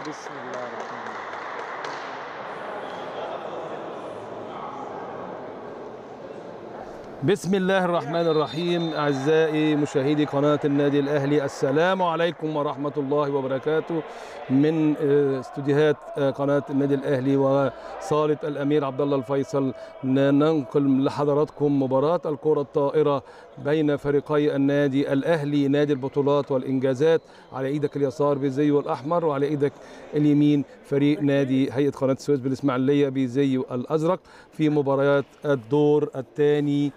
بسم الله الرحمن الرحيم بسم الله الرحمن الرحيم أعزائي مشاهدي قناة النادي الأهلي السلام عليكم ورحمة الله وبركاته من آه، استوديوهات آه، قناة النادي الأهلي وصالة الأمير عبد الله الفيصل ن- ننقل لحضراتكم مباراة الكرة الطائرة بين فريقي النادي الأهلي نادي البطولات والإنجازات على إيدك اليسار بزيه الأحمر وعلى إيدك اليمين فريق نادي هيئة قناة السويس بالإسماعيلية بزيه الأزرق في مباريات الدور الثاني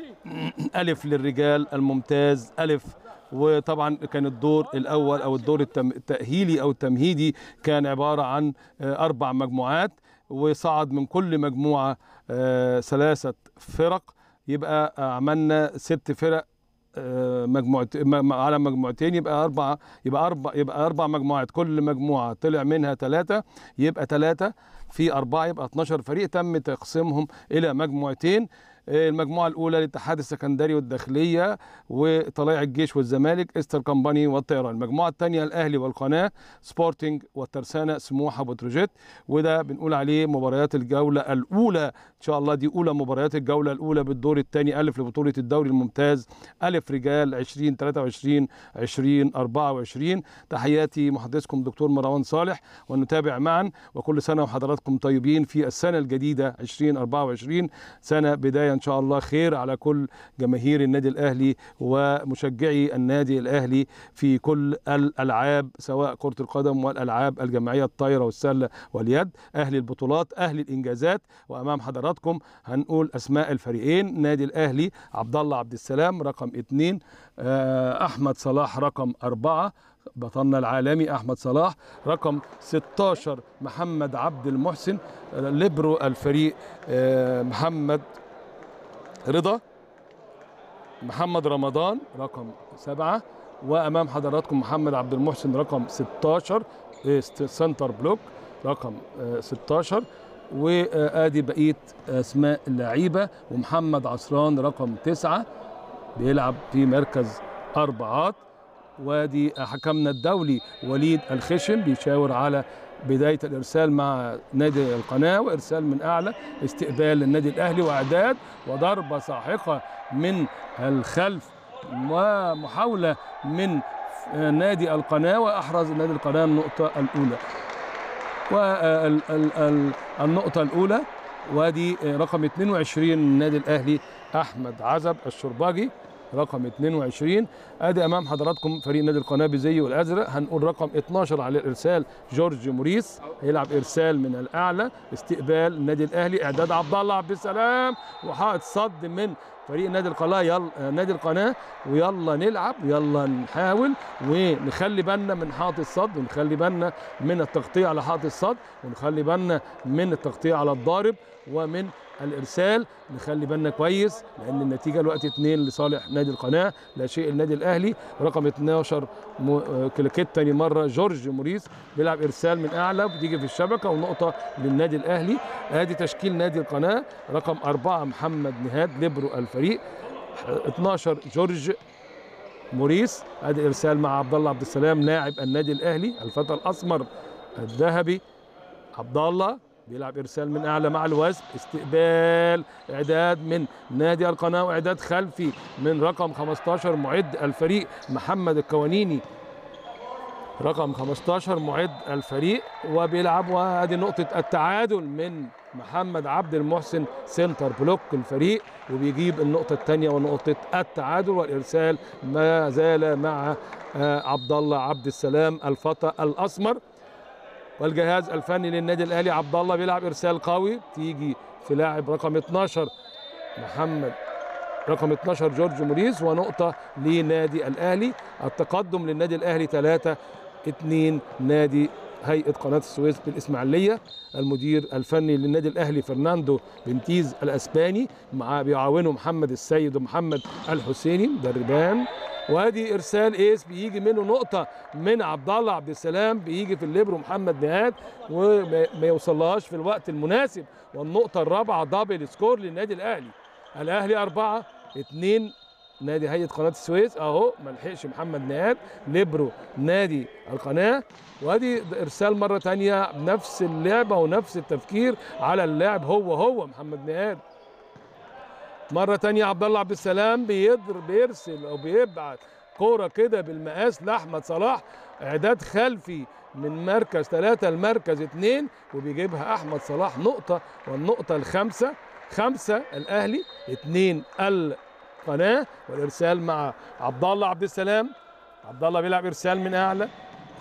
ألف للرجال الممتاز ألف وطبعا كان الدور الاول او الدور التم- التاهيلي او التمهيدي كان عباره عن آه، اربع مجموعات وصعد من كل مجموعه آه، ثلاثه فرق يبقى آه، عملنا ست فرق آه، مجموعة م- على مجموعتين يبقى أربعة يبقى أربع يبقى أربع مجموعات كل مجموعة طلع منها ثلاثة يبقى ثلاثة في أربعة يبقى 12 فريق تم تقسيمهم إلى مجموعتين آه، المجموعة الأولى الاتحاد السكندري والداخلية وطلائع الجيش والزمالك استر كمباني والطيران المجموعة الثانية الأهلي والقناة سبورتنج والترسانة سموحة وبتروجيت وده بنقول عليه مباريات الجولة الأولى إن شاء الله دي أولى مباريات الجولة الأولى بالدور الثاني ألف لبطولة الدوري الممتاز ألف رجال 20 23 20 24 تحياتي محدثكم دكتور مروان صالح ونتابع معا وكل سنة وحضراتكم طيبين في السنة الجديدة 2024 سنة بداية إن شاء الله خير على كل جماهير النادي الأهلي ومشجعي النادي الأهلي في كل الألعاب سواء كرة القدم والألعاب الجماعية الطايرة والسلة واليد أهل البطولات أهل الإنجازات وأمام حضراتكم هنقول أسماء الفريقين نادي الأهلي عبد الله عبد السلام رقم اثنين آه، أحمد صلاح رقم أربعة بطلنا العالمي أحمد صلاح رقم 16 محمد عبد المحسن آه، ليبرو الفريق آه، محمد رضا محمد رمضان رقم سبعة وأمام حضراتكم محمد عبد المحسن رقم 16 آه، ست- سنتر بلوك رقم آه، 16 وادي بقيه اسماء اللعيبه ومحمد عصران رقم تسعة بيلعب في مركز اربعات وادي حكمنا الدولي وليد الخشم بيشاور على بدايه الارسال مع نادي القناه وارسال من اعلى استقبال للنادي الاهلي واعداد وضربه ساحقه من الخلف ومحاوله من نادي القناه واحرز نادي القناه النقطه الاولى والنقطة الأولى وادي رقم 22 النادي الأهلي أحمد عزب الشرباجي رقم 22 ادي امام حضراتكم فريق نادي القناه بزي والازرق هنقول رقم 12 على الارسال جورج موريس هيلعب ارسال من الاعلى استقبال النادي الاهلي اعداد عبد الله عبد السلام وحائط صد من فريق نادي القناه يلا نادي القناه ويلا نلعب ويلا نحاول ونخلي بالنا من حائط الصد ونخلي بالنا من التغطيه على حائط الصد ونخلي بالنا من التغطيه على الضارب ومن الارسال نخلي بالنا كويس لان النتيجه الوقت اتنين لصالح نادي القناه لا شيء النادي الاهلي رقم 12 م... آه، كليكيت تاني مره جورج موريس بيلعب ارسال من اعلى بتيجي في الشبكه ونقطه للنادي الاهلي ادي تشكيل نادي القناه رقم أربعة محمد نهاد ليبرو الفريق 12 جورج موريس ادي ارسال مع عبد الله عبد السلام لاعب النادي الاهلي الفتى الاسمر الذهبي عبد الله بيلعب ارسال من اعلى مع الوزن استقبال اعداد من نادي القناه واعداد خلفي من رقم 15 معد الفريق محمد الكوانيني رقم 15 معد الفريق وبيلعب وادي نقطة التعادل من محمد عبد المحسن سنتر بلوك الفريق وبيجيب النقطة الثانية ونقطة التعادل والإرسال ما زال مع آه، عبد الله عبد السلام الفتى الأسمر والجهاز الفني للنادي الأهلي عبد الله بيلعب إرسال قوي تيجي في لاعب رقم 12 محمد رقم 12 جورج موريس ونقطة لنادي الأهلي التقدم للنادي الأهلي 3 2 نادي هيئة قناة السويس بالإسماعيلية المدير الفني للنادي الأهلي فرناندو بنتيز الأسباني مع بيعاونه محمد السيد ومحمد الحسيني مدربان وادي ارسال ايس بيجي منه نقطه من عبد الله عبد السلام بيجي في الليبرو محمد نهاد وما ما يوصلهاش في الوقت المناسب والنقطه الرابعه دبل سكور للنادي الاهلي الاهلي أربعة اتنين نادي هيئه قناه السويس اهو ما لحقش محمد نهاد ليبرو نادي القناه وادي ارسال مره تانية بنفس اللعبه ونفس التفكير على اللاعب هو هو محمد نهاد مره تانية عبد الله عبد السلام بيضرب بيرسل او بيبعت كوره كده بالمقاس لاحمد صلاح اعداد خلفي من مركز ثلاثة لمركز اثنين وبيجيبها احمد صلاح نقطه والنقطه الخامسه خمسه الاهلي اثنين القناه والارسال مع عبد الله عبد السلام عبد الله بيلعب ارسال من اعلى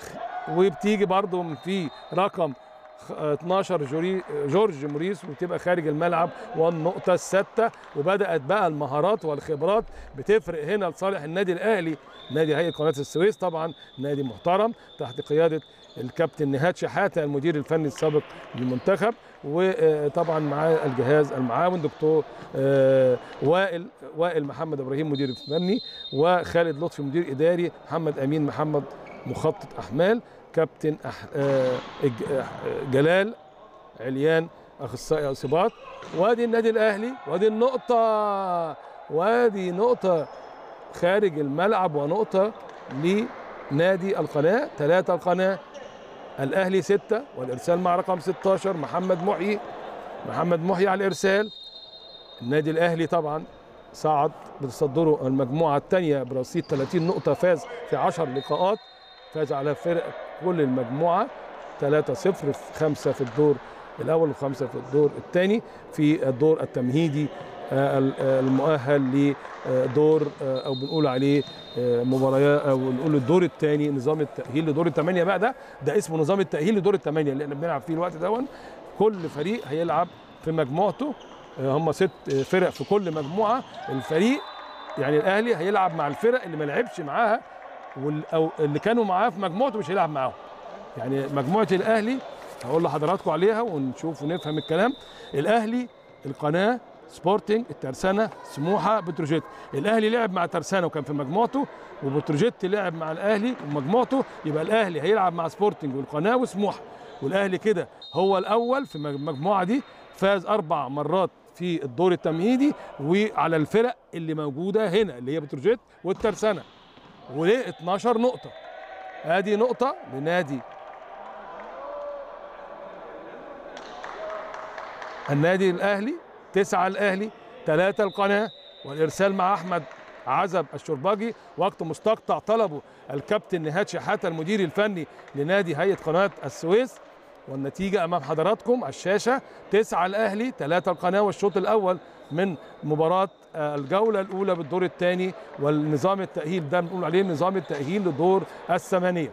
وبتيجي برضو من في رقم خ- 12 جوري جورج موريس وتبقى خارج الملعب والنقطة الستة وبدأت بقى المهارات والخبرات بتفرق هنا لصالح النادي الأهلي نادي هيئة قناة السويس طبعا نادي محترم تحت قيادة الكابتن نهاد شحاتة المدير الفني السابق للمنتخب وطبعا معاه الجهاز المعاون دكتور آه، وائل وائل محمد ابراهيم مدير فني وخالد لطفي مدير اداري محمد امين محمد مخطط احمال كابتن أح... آه، الج- آه، جلال عليان اخصائي اصابات وادي النادي الاهلي وادي النقطه وادي نقطه خارج الملعب ونقطه لنادي القناه ثلاثه القناه الاهلي ستة والارسال مع رقم 16 محمد محيي محمد محيي على الارسال النادي الاهلي طبعا صعد بتصدره المجموعه الثانيه برصيد 30 نقطه فاز في 10 لقاءات فاز على فرق كل المجموعه 3 0 في 5 في الدور الاول وخمسه في الدور الثاني في الدور التمهيدي آه، ال- آه، المؤهل لدور آه، او بنقول عليه آه، مباريات او نقول الدور الثاني نظام التاهيل لدور الثمانيه بقى ده ده اسمه نظام التاهيل لدور الثمانيه اللي احنا بنلعب فيه الوقت دون كل فريق هيلعب في مجموعته آه، هم ست آه، فرق في كل مجموعه الفريق يعني الاهلي هيلعب مع الفرق اللي ما لعبش معاها وال- او اللي كانوا معاه في مجموعته مش هيلعب معاهم يعني مجموعه الاهلي هقول لحضراتكم عليها ونشوف ونفهم الكلام الاهلي القناه سبورتنج الترسانه سموحه بتروجيت الاهلي لعب مع ترسانه وكان في مجموعته وبتروجيت لعب مع الاهلي ومجموعته يبقى الاهلي هيلعب مع سبورتنج والقناه وسموحه والاهلي كده هو الاول في المجموعه دي فاز اربع مرات في الدور التمهيدي وعلى الفرق اللي موجوده هنا اللي هي بتروجيت والترسانه وليه 12 نقطه ادي نقطه لنادي النادي الاهلي تسعة الاهلي ثلاثة القناة والارسال مع احمد عزب الشرباجي وقت مستقطع طلبه الكابتن نهاد شحاتة المدير الفني لنادي هيئة قناة السويس والنتيجة امام حضراتكم على الشاشة تسعة الاهلي ثلاثة القناة والشوط الاول من مباراة آه، الجولة الاولى بالدور الثاني والنظام التأهيل ده بنقول عليه نظام التأهيل لدور الثمانية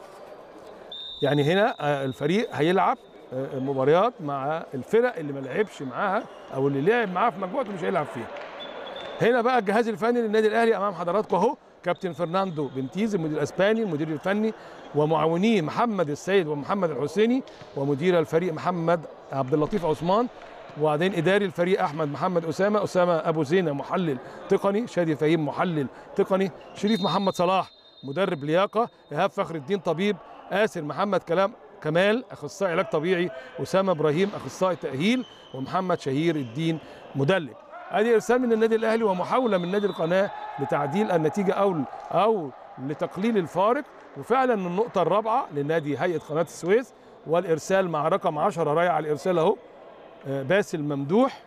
يعني هنا آه، الفريق هيلعب آه، مباريات مع الفرق اللي ما لعبش معاها او اللي لعب معاها في مجموعته مش هيلعب فيها. هنا بقى الجهاز الفني للنادي الاهلي امام حضراتكم اهو كابتن فرناندو بنتيز المدير الاسباني المدير الفني ومعاونيه محمد السيد ومحمد الحسيني ومدير الفريق محمد عبد اللطيف عثمان وبعدين اداري الفريق احمد محمد اسامه اسامه ابو زينه محلل تقني شادي فهيم محلل تقني شريف محمد صلاح مدرب لياقه ايهاب فخر الدين طبيب آسر محمد كلام كمال اخصائي علاج طبيعي اسامه ابراهيم اخصائي تاهيل ومحمد شهير الدين مدلك ادي ارسال من النادي الاهلي ومحاوله من نادي القناه لتعديل النتيجه او او لتقليل الفارق وفعلا النقطه الرابعه لنادي هيئه قناه السويس والارسال مع رقم 10 رايح على الارسال اهو آه، باسل ممدوح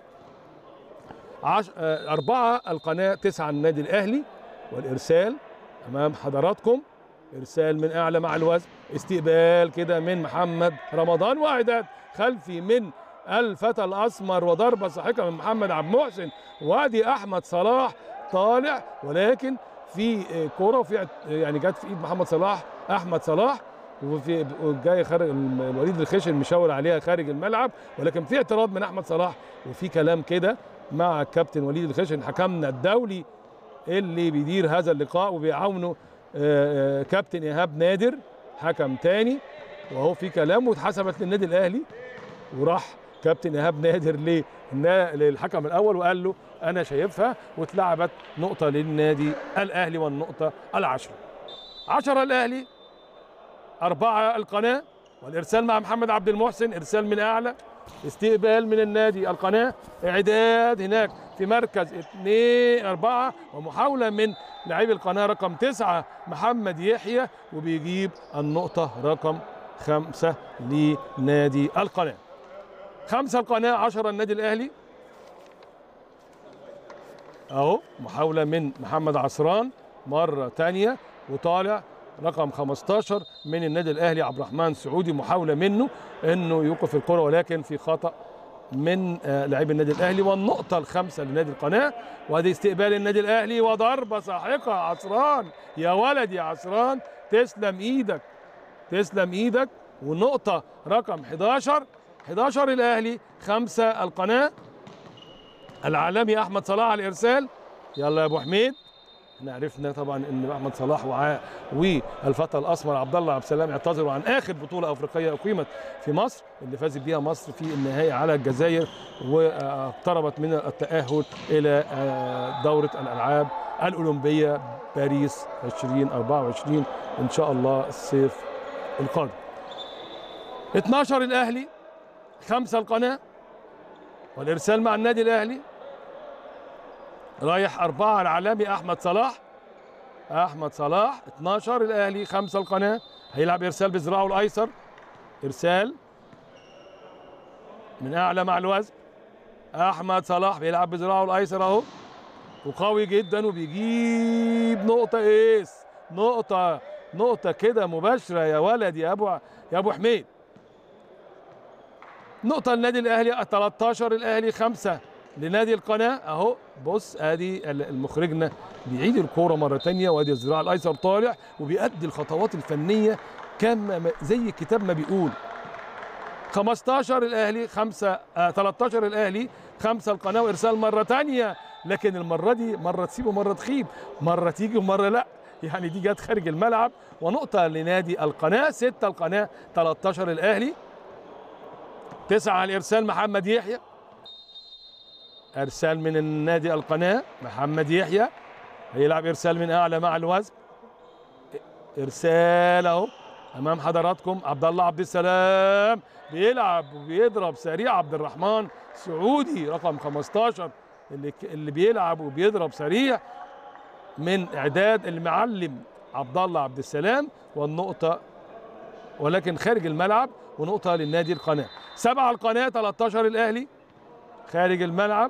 عش... آه، أربعة القناة تسعة النادي الأهلي والإرسال أمام حضراتكم إرسال من أعلى مع الوزن استقبال كده من محمد رمضان وإعداد خلفي من الفتى الأسمر وضربة ساحقة من محمد عبد المحسن وادي أحمد صلاح طالع ولكن في آه، كرة وفي اعت- يعني جت في إيد محمد صلاح أحمد صلاح وفي جاي خارج الوليد الخشن مشاور عليها خارج الملعب ولكن في اعتراض من احمد صلاح وفي كلام كده مع الكابتن وليد الخشن حكمنا الدولي اللي بيدير هذا اللقاء وبيعاونه آه، آه، كابتن ايهاب نادر حكم تاني وهو في كلام واتحسبت للنادي الاهلي وراح كابتن ايهاب نادر للنا- للحكم الاول وقال له انا شايفها واتلعبت نقطه للنادي الاهلي والنقطه العشره عشرة الاهلي أربعة القناة والإرسال مع محمد عبد المحسن إرسال من أعلى استقبال من النادي القناة إعداد هناك في مركز اثنين أربعة ومحاولة من لاعبي القناة رقم تسعة محمد يحيى وبيجيب النقطة رقم خمسة لنادي القناة خمسة القناة عشرة النادي الأهلي أهو محاولة من محمد عصران مرة تانية وطالع رقم 15 من النادي الاهلي عبد الرحمن سعودي محاوله منه انه يوقف الكره ولكن في خطا من آه، لاعبي النادي الاهلي والنقطه الخامسه لنادي القناه وادي استقبال النادي الاهلي وضربه ساحقه عصران يا ولد يا عصران تسلم ايدك تسلم ايدك والنقطه رقم 11 11 الاهلي خمسة القناه العالمي احمد صلاح على الارسال يلا يا ابو حميد احنا عرفنا طبعا ان احمد صلاح وعاء والفتى الاسمر عبد الله عبد السلام اعتذروا عن اخر بطوله افريقيه اقيمت في مصر اللي فازت بيها مصر في النهائي على الجزائر واقتربت من التاهل الى آه، دوره الالعاب الاولمبيه باريس 2024 ان شاء الله الصيف القادم 12 الاهلي خمسه القناه والارسال مع النادي الاهلي رايح أربعة العالمي أحمد صلاح أحمد صلاح 12 الأهلي خمسة القناة هيلعب إرسال بذراعه الأيسر إرسال من أعلى مع الوزن أحمد صلاح بيلعب بذراعه الأيسر أهو وقوي جدا وبيجيب نقطة إيس نقطة نقطة كده مباشرة يا ولد يا أبو يا أبو حميد نقطة النادي الأهلي 13 الأهلي خمسة لنادي القناه اهو بص ادي المخرجنا بيعيد الكوره مره تانية وادي الذراع الايسر طالع وبيأدي الخطوات الفنيه كما زي الكتاب ما بيقول 15 الاهلي 5 آه 13 الاهلي 5 القناه وارسال مره تانية لكن المره دي مره تسيب ومره تخيب مره تيجي ومره لا يعني دي جت خارج الملعب ونقطه لنادي القناه 6 القناه 13 الاهلي 9 على الارسال محمد يحيى ارسال من النادي القناه محمد يحيى هيلعب ارسال من اعلى مع الوزن ارسال اهو امام حضراتكم عبد الله عبد السلام بيلعب وبيضرب سريع عبد الرحمن سعودي رقم 15 اللي اللي بيلعب وبيضرب سريع من اعداد المعلم عبد الله عبد السلام والنقطه ولكن خارج الملعب ونقطه للنادي القناه سبعه القناه 13 الاهلي خارج الملعب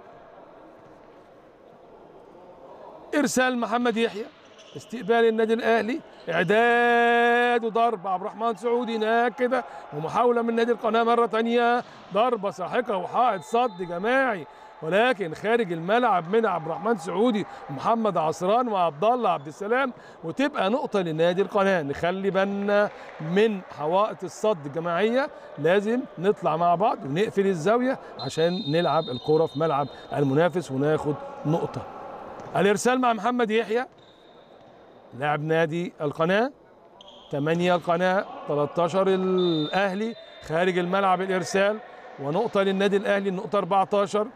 ارسال محمد يحيى استقبال النادي الاهلي اعداد وضرب عبد الرحمن سعودي هناك كده ومحاوله من نادي القناه مره ثانيه ضربه ساحقه وحائط صد جماعي ولكن خارج الملعب من عبد الرحمن سعودي ومحمد عصران وعبد الله عبد السلام وتبقى نقطه لنادي القناه نخلي بالنا من حوائط الصد الجماعيه لازم نطلع مع بعض ونقفل الزاويه عشان نلعب الكره في ملعب المنافس وناخد نقطه الارسال مع محمد يحيى لاعب نادي القناه 8 القناه 13 الاهلي خارج الملعب الارسال ونقطه للنادي الاهلي النقطه 14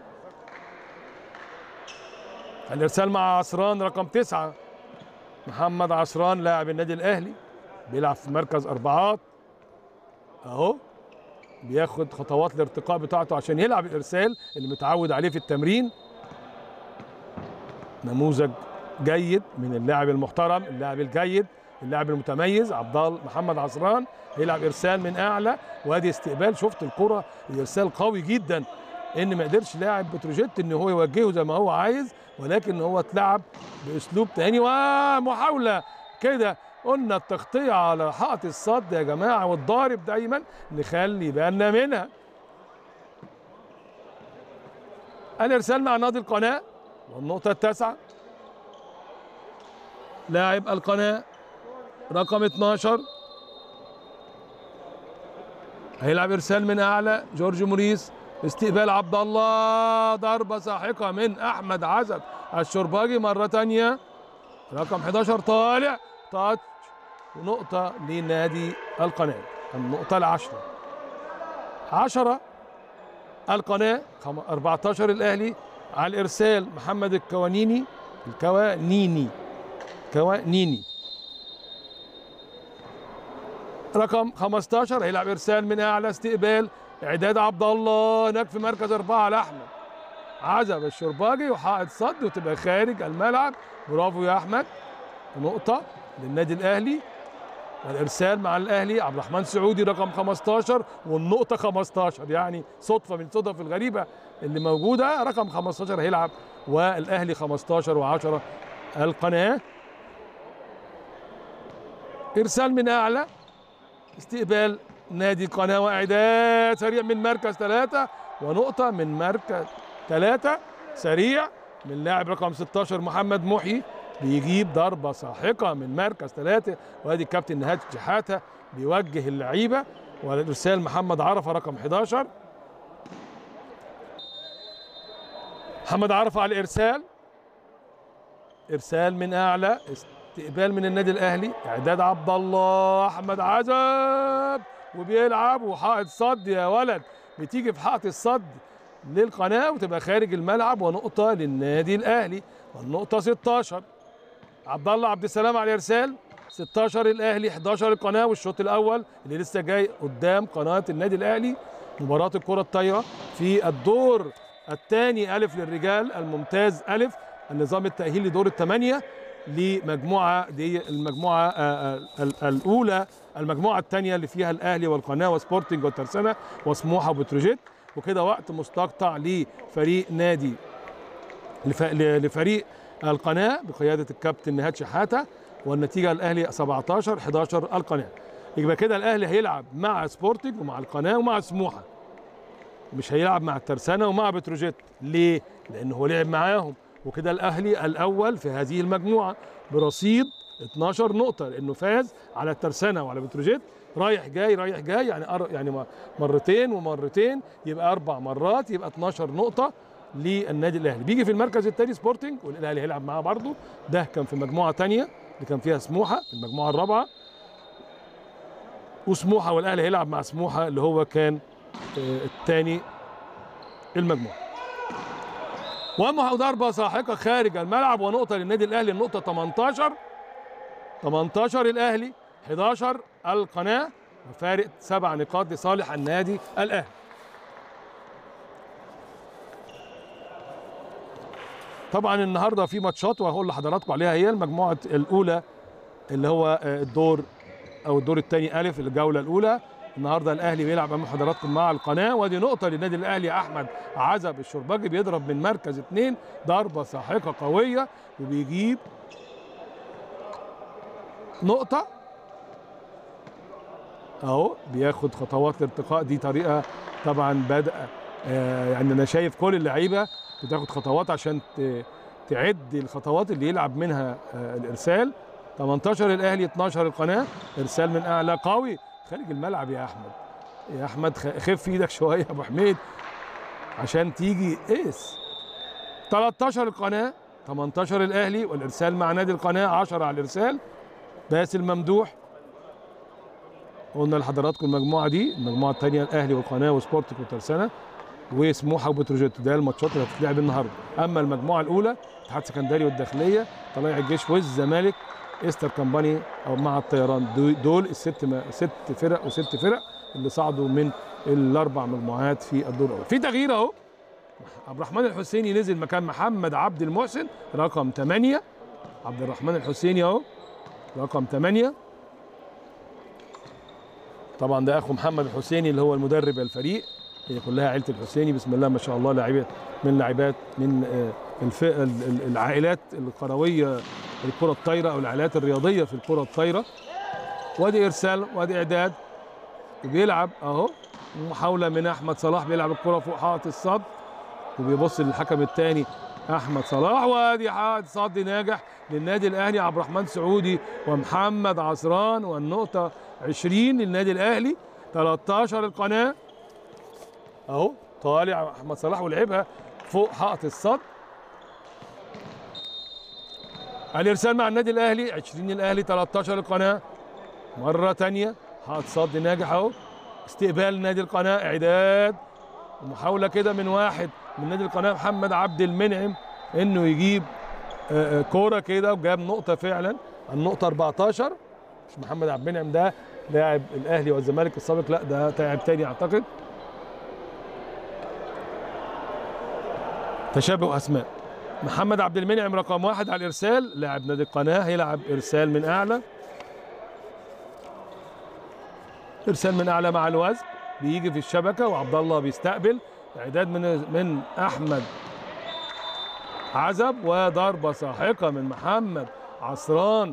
الارسال مع عصران رقم تسعة محمد عصران لاعب النادي الاهلي بيلعب في مركز اربعات اهو بياخد خطوات الارتقاء بتاعته عشان يلعب الارسال اللي متعود عليه في التمرين نموذج جيد من اللاعب المحترم اللاعب الجيد اللاعب المتميز عبد الله محمد عصران هيلعب ارسال من اعلى وادي استقبال شفت الكره الارسال قوي جدا ان ما قدرش لاعب بتروجيت ان هو يوجهه زي ما هو عايز ولكن هو اتلعب باسلوب تاني ومحاوله كده قلنا التغطيه على حائط الصد يا جماعه والضارب دايما نخلي بالنا منها الارسال مع نادي القناه والنقطه التاسعه لاعب القناه رقم 12 هيلعب ارسال من اعلى جورج موريس استقبال عبد الله ضربه ساحقه من احمد عزب الشرباجي مره ثانيه رقم 11 طالع تاتش ونقطه لنادي القناه النقطه العشره 10 القناه 14 الاهلي على الارسال محمد الكوانيني الكوانيني كوانيني رقم 15 هيلعب ارسال من اعلى استقبال اعداد عبد الله هناك في مركز اربعه لاحمد عزب الشرباجي وحائط صد وتبقى خارج الملعب برافو يا احمد نقطه للنادي الاهلي والارسال مع الاهلي عبد الرحمن سعودي رقم 15 والنقطه 15 يعني صدفه من الصدف الغريبه اللي موجوده رقم 15 هيلعب والاهلي 15 و10 القناه ارسال من اعلى استقبال نادي القناه واعداد سريع من مركز ثلاثه ونقطه من مركز ثلاثه سريع من لاعب رقم 16 محمد محي بيجيب ضربه ساحقه من مركز ثلاثه وادي الكابتن نهاد شحاته بيوجه اللعيبه والارسال محمد عرفه رقم 11 محمد عرفه على الارسال ارسال من اعلى استقبال من النادي الاهلي اعداد عبد الله احمد عزب وبيلعب وحائط صد يا ولد بتيجي في حائط الصد للقناه وتبقى خارج الملعب ونقطه للنادي الاهلي والنقطه 16 عبد الله عبد السلام على الارسال 16 الاهلي 11 القناه والشوط الاول اللي لسه جاي قدام قناه النادي الاهلي مباراه الكره الطايره في الدور الثاني الف للرجال الممتاز الف النظام التاهيلي دور الثمانيه لمجموعه دي المجموعه آه، آه، ال- الاولى المجموعه الثانيه اللي فيها الاهلي والقناه وسبورتنج والترسانه وسموحه وبتروجيت وكده وقت مستقطع لفريق نادي لف- ل- لفريق القناه بقياده الكابتن نهاد شحاته والنتيجه الاهلي 17 11 القناه يبقى كده الاهلي هيلعب مع سبورتنج ومع القناه ومع سموحه مش هيلعب مع الترسانه ومع بتروجيت ليه؟ لانه هو لعب معاهم وكده الاهلي الاول في هذه المجموعه برصيد 12 نقطه لانه فاز على الترسانه وعلى بتروجيت رايح جاي رايح جاي يعني أر... يعني م- مرتين ومرتين يبقى اربع مرات يبقى 12 نقطه للنادي الاهلي بيجي في المركز الثاني سبورتنج والاهلي هيلعب معاه برضه ده كان في مجموعه ثانيه اللي كان فيها سموحه المجموعه الرابعه وسموحه والاهلي هيلعب مع سموحه اللي هو كان الثاني المجموعه وأما ضربة ساحقة خارج الملعب ونقطة للنادي الأهلي النقطة 18 18 الأهلي 11 القناة وفارق سبع نقاط لصالح النادي الأهلي طبعا النهارده في ماتشات وهقول لحضراتكم عليها هي المجموعة الأولى اللي هو آه، الدور أو الدور الثاني ألف الجولة الأولى النهارده الاهلي بيلعب امام حضراتكم مع القناه ودي نقطه للنادي الاهلي احمد عزب الشرباجي بيضرب من مركز اثنين ضربه ساحقه قويه وبيجيب نقطه اهو بياخد خطوات الارتقاء دي طريقه طبعا بدا آه يعني انا شايف كل اللعيبه بتاخد خطوات عشان ت- تعد الخطوات اللي يلعب منها آه الارسال 18 الاهلي 12 القناه ارسال من اعلى قوي خارج الملعب يا احمد يا احمد خ- خف ايدك شويه يا ابو حميد عشان تيجي قيس 13 القناه 18 الاهلي والارسال مع نادي القناه 10 على الارسال باسل ممدوح قلنا لحضراتكم المجموعه دي المجموعه الثانيه الاهلي والقناه وسبورتك وترسانه وسموحه وبتروجيت ده الماتشات اللي هتتلعب النهارده اما المجموعه الاولى اتحاد سكندري والداخليه طلائع الجيش والزمالك استر كمباني او مع الطيران دو- دول الست ما ست فرق وست فرق اللي صعدوا من الاربع مجموعات في الدور الاول في تغيير اهو عبد الرحمن الحسيني نزل مكان محمد عبد المحسن رقم 8 عبد الرحمن الحسيني اهو رقم 8 طبعا ده اخو محمد الحسيني اللي هو المدرب الفريق هي كلها عيله الحسيني بسم الله ما شاء الله لاعبات من لاعبات من آه، الف... ال- ال- العائلات القرويه الكره الطايره او العائلات الرياضيه في الكره الطايره وادي ارسال وادي اعداد وبيلعب اهو محاوله من احمد صلاح بيلعب الكره فوق حائط الصد وبيبص للحكم الثاني احمد صلاح وادي حائط صد ناجح للنادي الاهلي عبد الرحمن سعودي ومحمد عصران والنقطه 20 للنادي الاهلي 13 القناه اهو طالع احمد صلاح ولعبها فوق حائط الصد الارسال مع النادي الاهلي 20 الاهلي 13 القناه مره ثانيه حائط صد ناجح اهو استقبال نادي القناه اعداد محاوله كده من واحد من نادي القناه محمد عبد المنعم انه يجيب آه، آه، كوره كده وجاب نقطه فعلا النقطه 14 مش محمد عبد المنعم ده لاعب الاهلي والزمالك السابق لا ده لاعب تاني اعتقد تشابه اسماء محمد عبد المنعم رقم واحد على الارسال لاعب نادي القناه هيلعب ارسال من اعلى ارسال من اعلى مع الوزن بيجي في الشبكه وعبد الله بيستقبل اعداد من من احمد عزب وضربه ساحقه من محمد عصران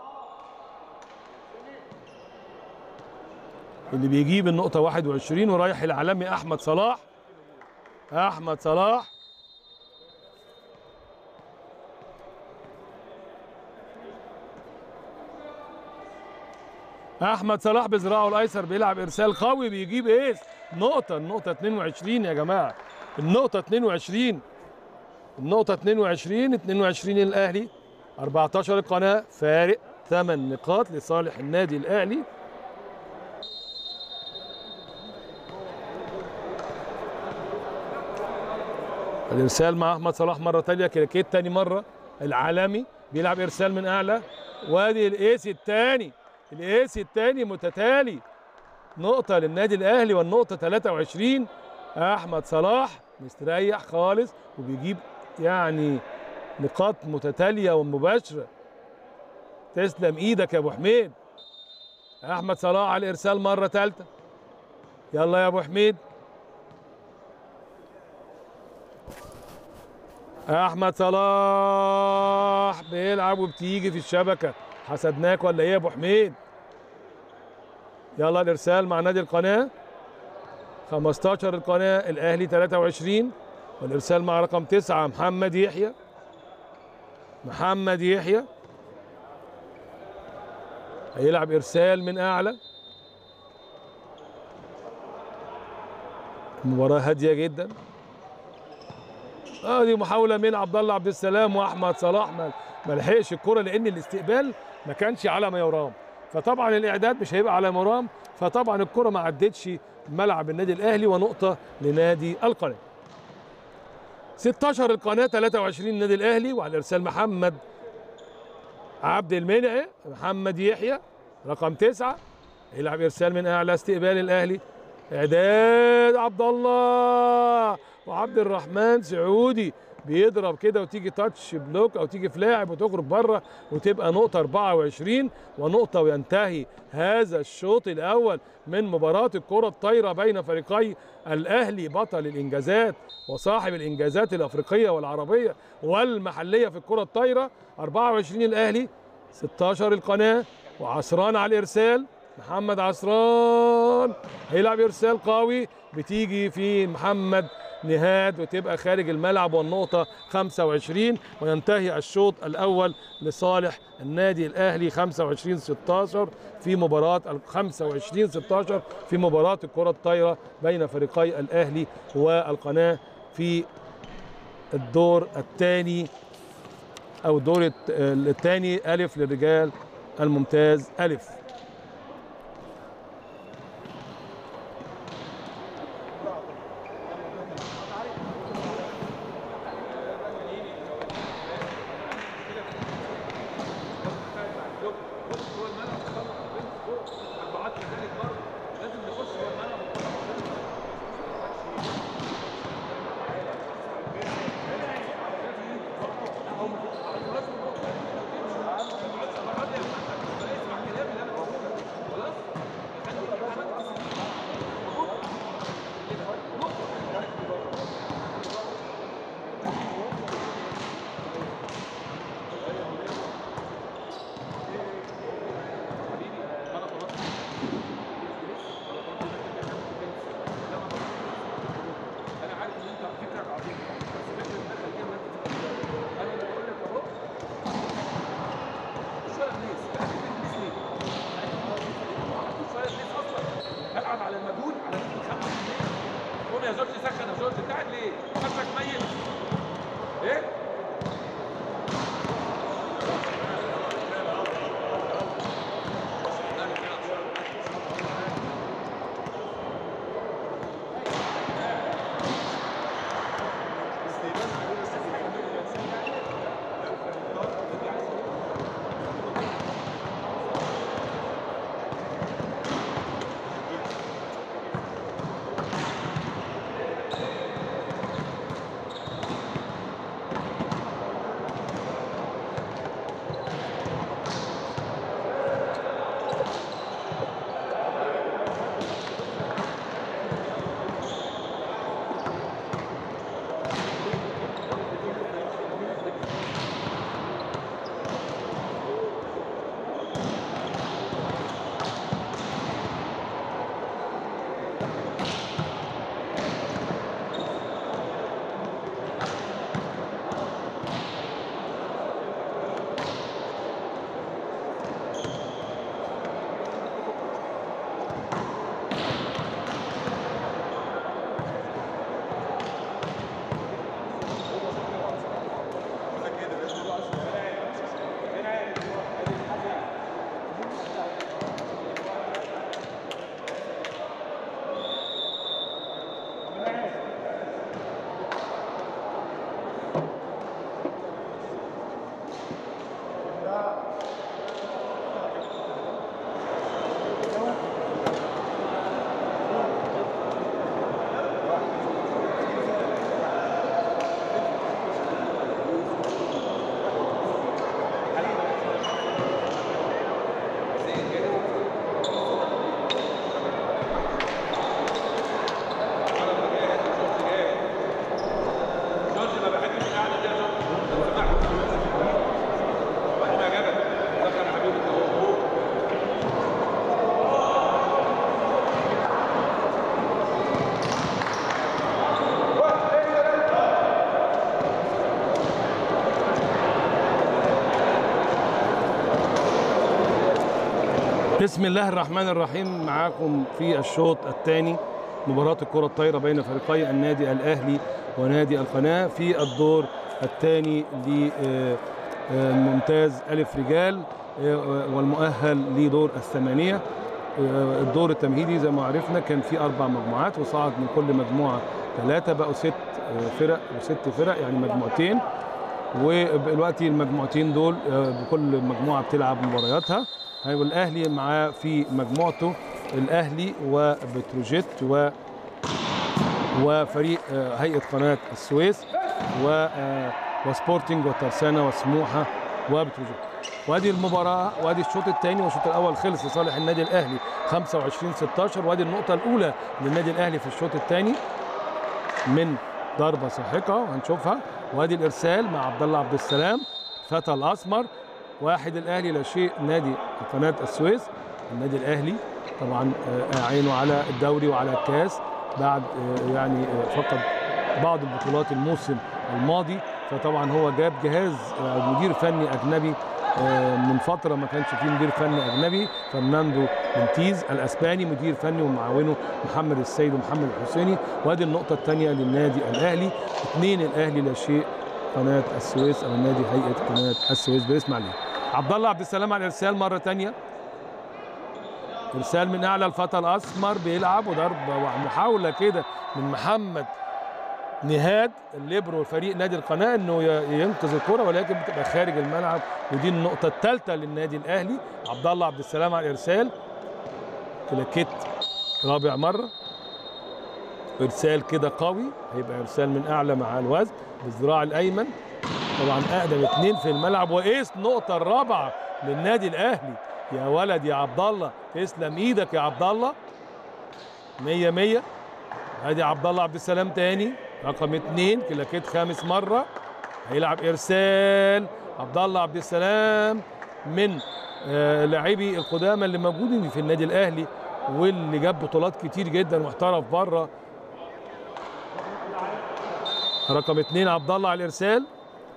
اللي بيجيب النقطه 21 ورايح العالمي احمد صلاح احمد صلاح احمد صلاح بذراعه الايسر بيلعب ارسال قوي بيجيب ايه نقطه النقطه 22 يا جماعه النقطه 22 النقطه 22 22 الاهلي 14 القناه فارق 8 نقاط لصالح النادي الاهلي الارسال مع احمد صلاح مره ثانيه كريكيت ثاني مره العالمي بيلعب ارسال من اعلى وادي الايس الثاني الايس الثاني متتالي نقطة للنادي الأهلي والنقطة 23 أحمد صلاح مستريح خالص وبيجيب يعني نقاط متتالية ومباشرة تسلم إيدك يا أبو حميد أحمد صلاح على الإرسال مرة ثالثة يلا يا أبو حميد أحمد صلاح بيلعب وبتيجي في الشبكة حسدناك ولا إيه يا أبو حميد يلا الارسال مع نادي القناه 15 القناه الاهلي 23 والارسال مع رقم 9 محمد يحيى محمد يحيى هيلعب ارسال من اعلى المباراه هاديه جدا اه دي محاوله من عبد الله عبد السلام واحمد صلاح ما ما لحقش الكره لان الاستقبال ما كانش على ما يرام فطبعا الاعداد مش هيبقى على مرام فطبعا الكره ما عدتش ملعب النادي الاهلي ونقطه لنادي القناه 16 القناه 23 النادي الاهلي وعلى الارسال محمد عبد المنعم محمد يحيى رقم تسعة يلعب ارسال من اعلى استقبال الاهلي اعداد عبد الله وعبد الرحمن سعودي بيضرب كده وتيجي تاتش بلوك او تيجي في لاعب وتخرج بره وتبقى نقطه 24 ونقطه وينتهي هذا الشوط الاول من مباراه الكره الطايره بين فريقي الاهلي بطل الانجازات وصاحب الانجازات الافريقيه والعربيه والمحليه في الكره الطايره 24 الاهلي 16 القناه وعصران على الارسال محمد عصران هيلعب ارسال قوي بتيجي في محمد نهاد وتبقى خارج الملعب والنقطة 25 وينتهي الشوط الأول لصالح النادي الأهلي 25 16 في مباراة ال 25 16 في مباراة الكرة الطايرة بين فريقي الأهلي والقناة في الدور الثاني أو الدور الثاني ألف للرجال الممتاز ألف يا جورج سخن يا جورج انت قاعد ليه؟ حاسك ميت؟ ايه؟ بسم الله الرحمن الرحيم معاكم في الشوط الثاني مباراة الكرة الطايرة بين فريقي النادي الأهلي ونادي القناة في الدور الثاني لممتاز ألف رجال آه، والمؤهل لدور الثمانية آه، الدور التمهيدي زي ما عرفنا كان في أربع مجموعات وصعد من كل مجموعة ثلاثة بقوا ست آه، فرق وست فرق يعني مجموعتين ودلوقتي المجموعتين دول آه، بكل مجموعة بتلعب مبارياتها هيبقى الأهلي معاه في مجموعته الأهلي وبتروجيت و وفريق آه، هيئة قناة السويس و آه، وسبورتنج وترسانة وسموحة وبتروجيت وادي المباراة وادي الشوط الثاني والشوط الأول خلص لصالح النادي الأهلي 25 16 وادي النقطة الأولى للنادي الأهلي في الشوط الثاني من ضربة ساحقة وهنشوفها وادي الإرسال مع عبد الله عبد السلام فتى الأسمر واحد الأهلي لا شيء نادي قناة السويس النادي الأهلي طبعا آه، عينه على الدوري وعلى الكاس بعد آه، يعني آه، فقد بعض البطولات الموسم الماضي فطبعا هو جاب جهاز آه، مدير فني اجنبي آه، من فتره ما كانش فيه مدير فني اجنبي فرناندو منتيز الاسباني مدير فني ومعاونه محمد السيد ومحمد الحسيني وادي النقطه الثانيه للنادي الاهلي اثنين الاهلي لا شيء قناه السويس او نادي هيئه قناه السويس باسماعيليه عبد الله عبد السلام على الارسال مره ثانيه ارسال من اعلى الفتى الاسمر بيلعب وضربه ومحاوله كده من محمد نهاد الليبرو فريق نادي القناه انه ي- ينقذ الكره ولكن بتبقى خارج الملعب ودي النقطه الثالثه للنادي الاهلي عبد الله عبد السلام على الارسال كلاكيت رابع مره ارسال كده قوي هيبقى ارسال من اعلى مع الوزن بالذراع الايمن طبعا اقدم اثنين في الملعب وايس النقطه الرابعه للنادي الاهلي يا ولد يا عبد الله تسلم ايدك يا عبد الله 100 100 ادي عبد الله عبد السلام تاني رقم اثنين كلاكيت خامس مره هيلعب ارسال عبد الله عبد السلام من آه، لاعبي القدامى اللي موجودين في النادي الاهلي واللي جاب بطولات كتير جدا واحترف بره رقم اثنين عبد الله على الارسال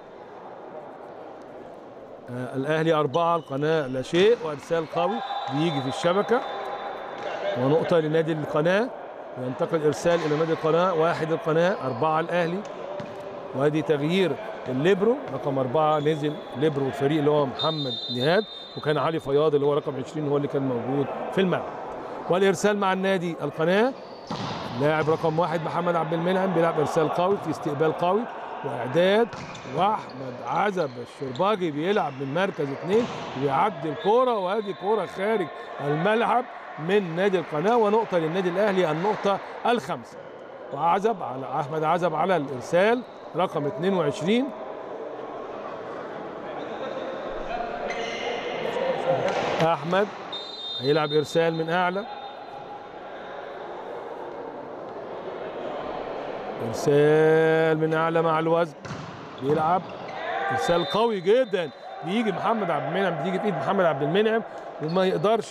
آه، الاهلي اربعه القناه لا شيء وارسال قوي بيجي في الشبكه ونقطه لنادي القناه وينتقل ارسال الى نادي القناه واحد القناه اربعه الاهلي وادي تغيير الليبرو رقم أربعة نزل ليبرو الفريق اللي هو محمد نهاد وكان علي فياض اللي هو رقم 20 هو اللي كان موجود في الملعب والإرسال مع النادي القناة لاعب رقم واحد محمد عبد المنعم بيلعب إرسال قوي في استقبال قوي وإعداد وأحمد عزب الشرباجي بيلعب من مركز اثنين وبيعدي الكورة وادي كورة خارج الملعب من نادي القناة ونقطة للنادي الأهلي النقطة الخامسة وعزب على أحمد عزب على الإرسال رقم 22 احمد هيلعب ارسال من اعلى ارسال من اعلى مع الوزن بيلعب ارسال قوي جدا بيجي محمد عبد المنعم بتيجي في ايد محمد عبد المنعم وما يقدرش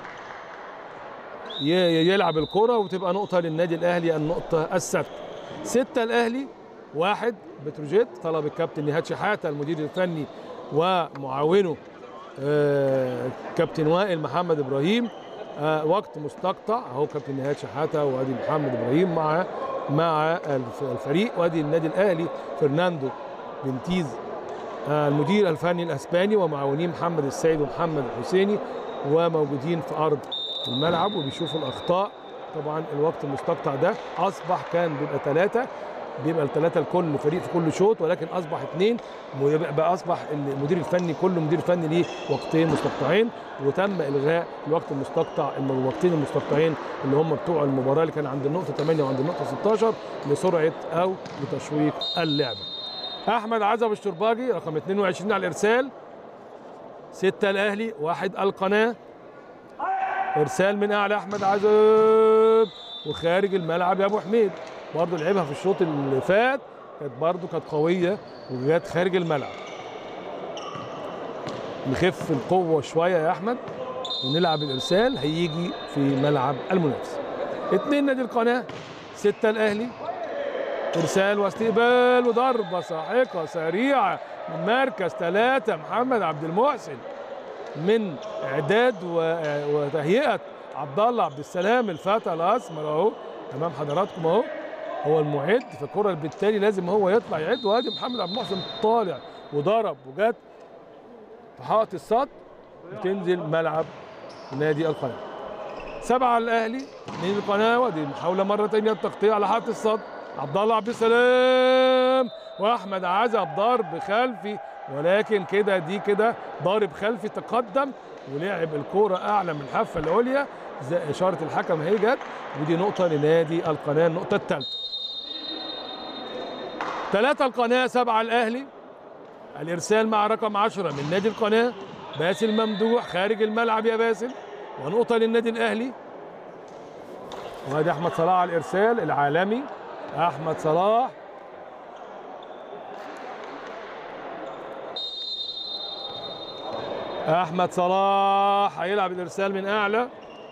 ي- يلعب الكرة وتبقى نقطة للنادي الأهلي النقطة السادسة ستة الأهلي واحد بتروجيت طلب الكابتن نهاد شحاتة المدير الفني ومعاونه آه، كابتن وائل محمد إبراهيم آه، وقت مستقطع اهو كابتن نهاد شحاتة وادي محمد إبراهيم مع مع الف- الفريق وادي النادي الأهلي فرناندو بنتيز آه، المدير الفني الاسباني ومعاونيه محمد السيد ومحمد الحسيني وموجودين في ارض الملعب وبيشوفوا الاخطاء طبعا الوقت المستقطع ده اصبح كان بيبقى ثلاثه بيبقى الثلاثه لكل فريق في كل شوط ولكن اصبح اثنين بقى اصبح المدير الفني كل مدير فني ليه وقتين مستقطعين وتم الغاء الوقت المستقطع الوقتين المستقطعين اللي هم بتوع المباراه اللي كان عند النقطه 8 وعند النقطه 16 لسرعه او لتشويق اللعبه احمد عزب الشرباجي رقم 22 على الارسال ستة الاهلي واحد القناه ارسال من اعلى احمد عزب وخارج الملعب يا ابو حميد برضه لعبها في الشوط اللي فات كانت برضه كانت قويه وجت خارج الملعب نخف القوه شويه يا احمد ونلعب الارسال هيجي في ملعب المنافس اتنين نادي القناه ستة الاهلي ارسال واستقبال وضربه ساحقه سريعه من مركز ثلاثه محمد عبد المحسن من اعداد و- وتهيئه عبد الله عبد السلام الفتى الاسمر اهو امام حضراتكم اهو هو المعد فالكره بالتالي لازم هو يطلع يعد وادي محمد عبد المحسن طالع وضرب وجت في حائط الصد وتنزل ملعب نادي القناه سبعه على الاهلي من القناه ودي محاوله مره ثانيه التغطيه على حائط الصد عبد الله عبد السلام واحمد عزب ضرب خلفي ولكن كده دي كده ضارب خلفي تقدم ولعب الكوره اعلى من الحافه العليا زي اشاره الحكم اهي جت ودي نقطه لنادي القناه النقطه الثالثه ثلاثة القناة سبعة الأهلي الإرسال مع رقم عشرة من نادي القناة باسل ممدوح خارج الملعب يا باسل ونقطة للنادي الأهلي وادي أحمد صلاح على الإرسال العالمي أحمد صلاح أحمد صلاح هيلعب الإرسال من أعلى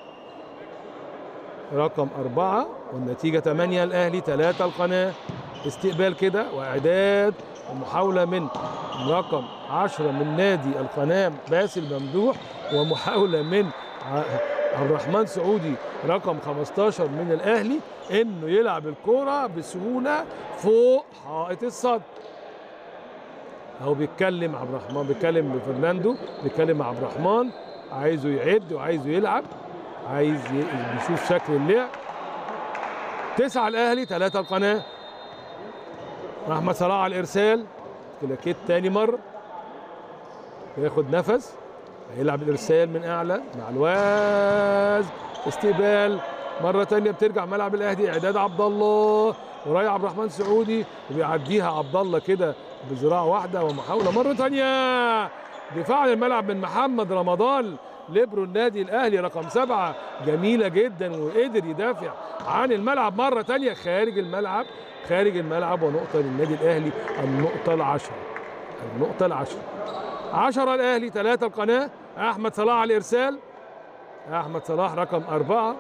رقم أربعة والنتيجة ثمانية الأهلي ثلاثة القناة استقبال كده وإعداد ومحاولة من رقم عشرة من نادي القناة باسل ممدوح ومحاولة من ع- عبد الرحمن سعودي رقم 15 من الأهلي إنه يلعب الكرة بسهولة فوق حائط الصد هو بيتكلم عبد الرحمن بيتكلم بفرناندو بيتكلم مع عبد الرحمن عايزه يعد وعايزه يلعب عايز ي- بيشوف شكل اللعب تسعة الأهلي ثلاثة القناة أحمد صلاح على الإرسال كلاكيت تاني مرة ياخد نفس هيلعب الإرسال من أعلى مع الواز استقبال مرة تانية بترجع ملعب الأهلي إعداد عبد الله ورايح عبد الرحمن سعودي وبيعديها عبد الله كده بذراع واحدة ومحاولة مرة تانية دفاع عن الملعب من محمد رمضان ليبرو النادي الأهلي رقم سبعة جميلة جدا وقدر يدافع عن الملعب مرة تانية خارج الملعب خارج الملعب ونقطة للنادي الأهلي النقطة العشرة النقطة العشرة عشرة الأهلي ثلاثة القناة أحمد صلاح على الإرسال أحمد صلاح رقم أربعة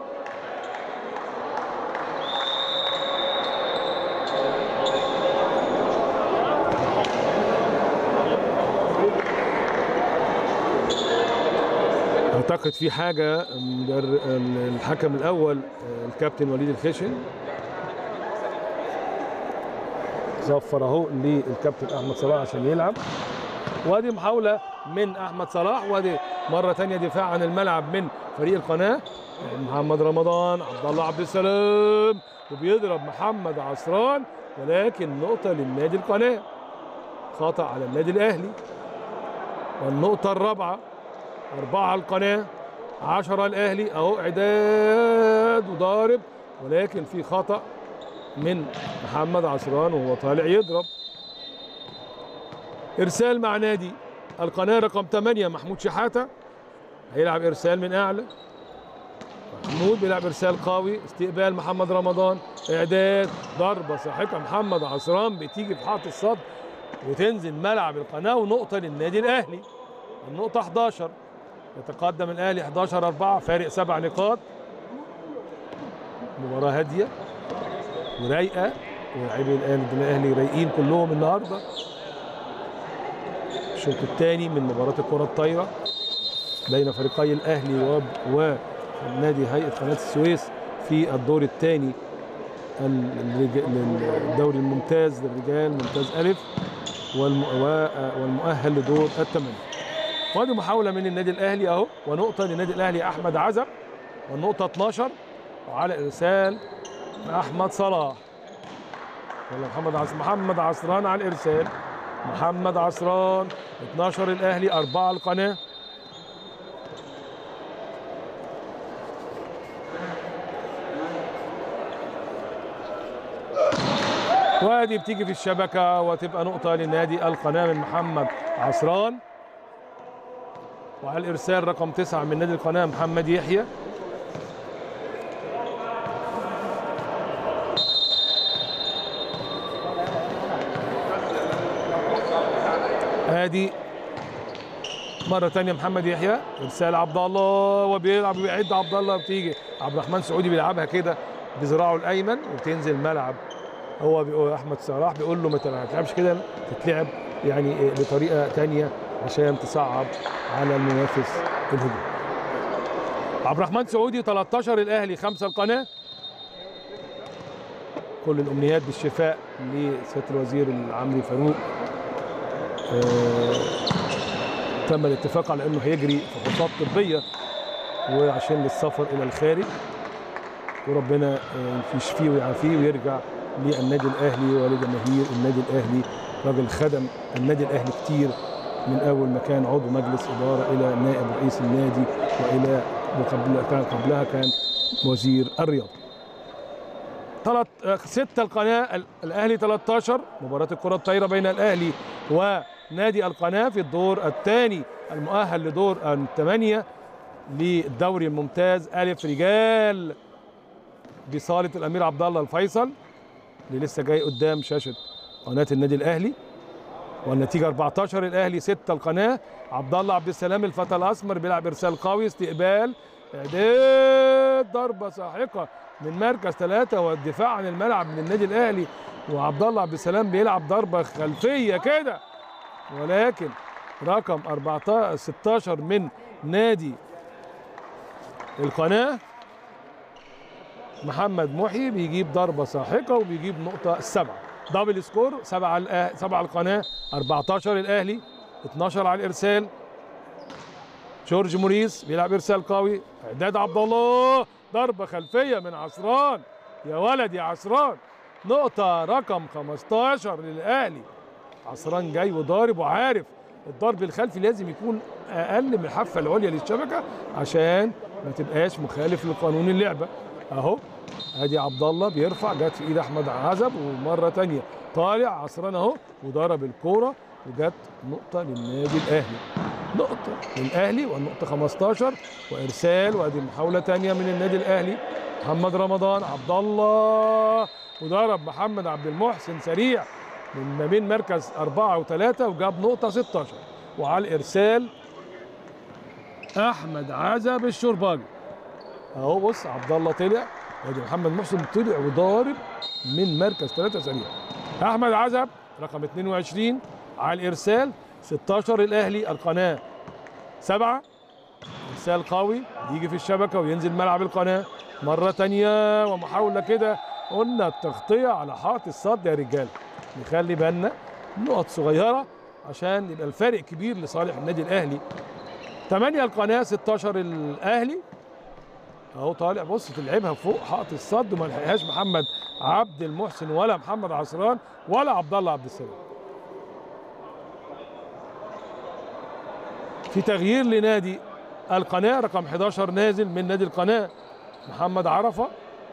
اعتقد في حاجه مدر- الحكم الاول آه، الكابتن وليد الخشن صفر اهو للكابتن احمد صلاح عشان يلعب وادي محاوله من احمد صلاح وادي مره ثانيه دفاع عن الملعب من فريق القناه محمد رمضان عبد الله عبد السلام وبيضرب محمد عصران ولكن نقطه للنادي القناه خطا على النادي الاهلي والنقطه الرابعه أربعة القناة عشرة الأهلي أهو إعداد وضارب ولكن في خطأ من محمد عصران وهو طالع يضرب إرسال مع نادي القناة رقم 8 محمود شحاتة هيلعب إرسال من أعلى محمود بيلعب إرسال قوي استقبال محمد رمضان إعداد ضربة ساحقة محمد عصران بتيجي في حائط الصد وتنزل ملعب القناة ونقطة للنادي الأهلي النقطة 11 يتقدم الاهلي 11 4 فارق سبع نقاط مباراة هادية ورايقة ولاعبي الان الاهلي رايقين كلهم النهارده الشوط الثاني من مباراة الكرة الطايرة بين فريقي الاهلي وب- ونادي هيئة قناة السويس في الدور الثاني للدوري الممتاز للرجال ممتاز ألف والم- و- والمؤهل لدور الثمانية وادي محاولة من النادي الأهلي أهو ونقطة للنادي الأهلي أحمد عزب والنقطة 12 وعلى إرسال أحمد صلاح ولا محمد عص... محمد عصران على الإرسال محمد عصران 12 الأهلي أربعة القناة وادي بتيجي في الشبكة وتبقى نقطة لنادي القناة من محمد عصران وعلى الارسال رقم تسعة من نادي القناه محمد يحيى ادي مرة تانية محمد يحيى ارسال عبد الله وبيلعب وبيعد عبد الله بتيجي عبد الرحمن سعودي بيلعبها كده بذراعه الايمن وتنزل ملعب هو بيقول احمد صلاح بيقول له ما تلعبش كده تتلعب يعني بطريقه تانية عشان تصعب على المنافس الهجوم عبد الرحمن سعودي 13 الاهلي 5 القناه كل الامنيات بالشفاء لسياده الوزير العمري فاروق آه، تم الاتفاق على انه هيجري فحوصات طبيه وعشان للسفر الى الخارج وربنا آه، يشفيه ويعافيه ويرجع للنادي الاهلي ولجماهير النادي الاهلي راجل خدم النادي الاهلي كتير من اول ما كان عضو مجلس اداره الى نائب رئيس النادي والى وقبل كان قبلها كان وزير الرياضه. ثلاث آه، ستة القناة ال- الأهلي 13 مباراة الكرة الطايرة بين الأهلي ونادي القناة في الدور الثاني المؤهل لدور الثمانية للدوري الممتاز ألف رجال بصالة الأمير عبد الله الفيصل اللي لسه جاي قدام شاشة قناة النادي الأهلي والنتيجة 14 الأهلي 6 القناة عبد الله عبد السلام الفتى الأسمر بيلعب إرسال قوي استقبال إعداد ضربة ساحقة من مركز ثلاثة والدفاع عن الملعب من النادي الأهلي وعبد الله عبد السلام بيلعب ضربة خلفية كده ولكن رقم 14 16 من نادي القناة محمد محي بيجيب ضربة ساحقة وبيجيب نقطة السبعة دبل سكور سبعة الأه... سبعة القناة 14 الأهلي 12 على الإرسال جورج موريس بيلعب إرسال قوي إعداد عبد الله ضربة خلفية من عصران يا ولد يا عصران نقطة رقم 15 للأهلي عصران جاي وضارب وعارف الضرب الخلفي لازم يكون اقل من الحافه العليا للشبكه عشان ما تبقاش مخالف لقانون اللعبه اهو ادي عبد الله بيرفع جت في ايد احمد عزب ومره تانية طالع عصران اهو وضرب الكوره وجت نقطه للنادي الاهلي نقطه للاهلي والنقطه 15 وارسال وادي محاوله تانية من النادي الاهلي محمد رمضان عبد الله وضرب محمد عبد المحسن سريع من ما بين مركز أربعة وثلاثة وجاب نقطة 16 وعلى الإرسال أحمد عزب الشرباجي أهو بص عبد الله طلع وادي محمد محسن طلع وضارب من مركز ثلاثة سريع أحمد عزب رقم 22 على الإرسال 16 الأهلي القناة سبعة إرسال قوي يجي في الشبكة وينزل ملعب القناة مرة تانية ومحاولة كده قلنا التغطية على حائط الصد يا رجالة نخلي بالنا نقط صغيرة عشان يبقى الفارق كبير لصالح النادي الأهلي 8 القناة 16 الأهلي اهو طالع بص تلعبها فوق حائط الصد وما لحقهاش محمد عبد المحسن ولا محمد عصران ولا عبد الله عبد السلام في تغيير لنادي القناة رقم 11 نازل من نادي القناة محمد عرفة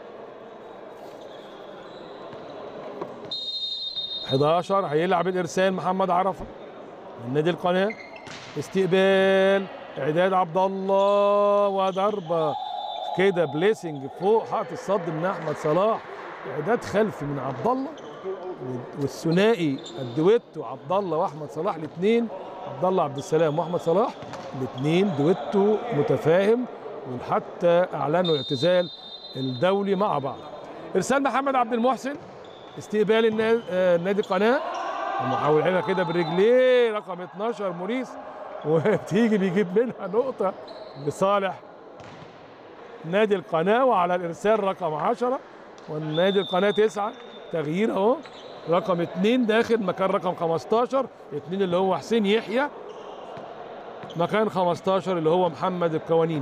11 هيلعب الارسال محمد عرفه من نادي القناه استقبال اعداد عبد الله وضربه كده بليسنج فوق حائط الصد من احمد صلاح اعداد خلفي من عبد الله والثنائي الدويتو عبد الله واحمد صلاح الاثنين عبد الله عبد السلام واحمد صلاح الاثنين دويتو متفاهم وحتى اعلنوا الاعتزال الدولي مع بعض ارسال محمد عبد المحسن استقبال النا- آه، نادي القناه ومحاول هنا كده برجليه رقم 12 موريس وبتيجي بيجيب منها نقطه لصالح نادي القناه وعلى الارسال رقم 10 والنادي القناه 9 تغيير اهو رقم 2 داخل مكان رقم 15 2 اللي هو حسين يحيى مكان 15 اللي هو محمد الكوانيني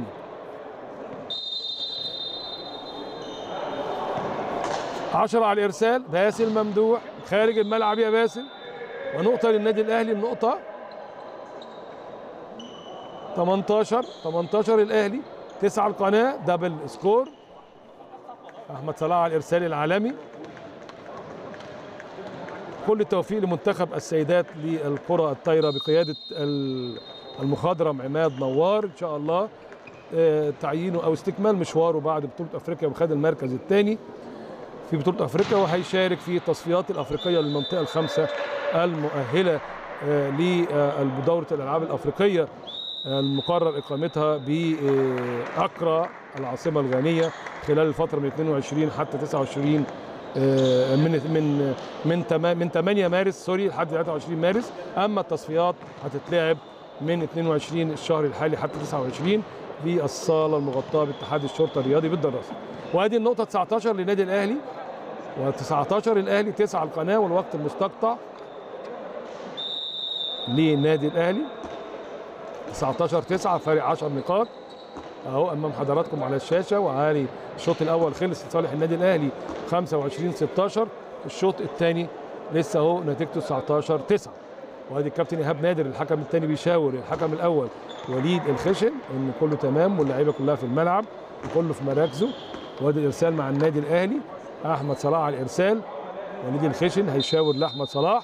عشرة على الإرسال باسل ممدوح خارج الملعب يا باسل ونقطة للنادي الأهلي النقطة 18 18 الأهلي 9 القناة دبل سكور أحمد صلاح على الإرسال العالمي كل التوفيق لمنتخب السيدات للكرة الطايرة بقيادة ال- المخضرم عماد نوار إن شاء الله آه، تعيينه أو استكمال مشواره بعد بطولة أفريقيا وخد المركز الثاني في بطولة أفريقيا وهيشارك في التصفيات الأفريقية للمنطقة الخامسة المؤهلة آه، لدورة الألعاب الأفريقية آه، المقرر إقامتها بأكرا العاصمة الغانية خلال الفترة من 22 حتى 29 آه، من من من تما- من 8 مارس سوري لحد 23 مارس أما التصفيات هتتلعب من 22 الشهر الحالي حتى 29 في الصاله المغطاه باتحاد الشرطه الرياضي بالدراسه وادي النقطه 19 للنادي الاهلي و19 الاهلي 9 القناه والوقت المستقطع للنادي الاهلي 19 9 فارق 10 نقاط اهو امام حضراتكم على الشاشه وعالي الشوط الاول خلص لصالح النادي الاهلي 25 16 الشوط الثاني لسه اهو نتيجته 19 9 وادي الكابتن ايهاب نادر الحكم الثاني بيشاور الحكم الاول وليد الخشن ان كله تمام واللعيبه كلها في الملعب وكله في مراكزه وادي الارسال مع النادي الاهلي احمد صلاح على الارسال وليد الخشن هيشاور لاحمد صلاح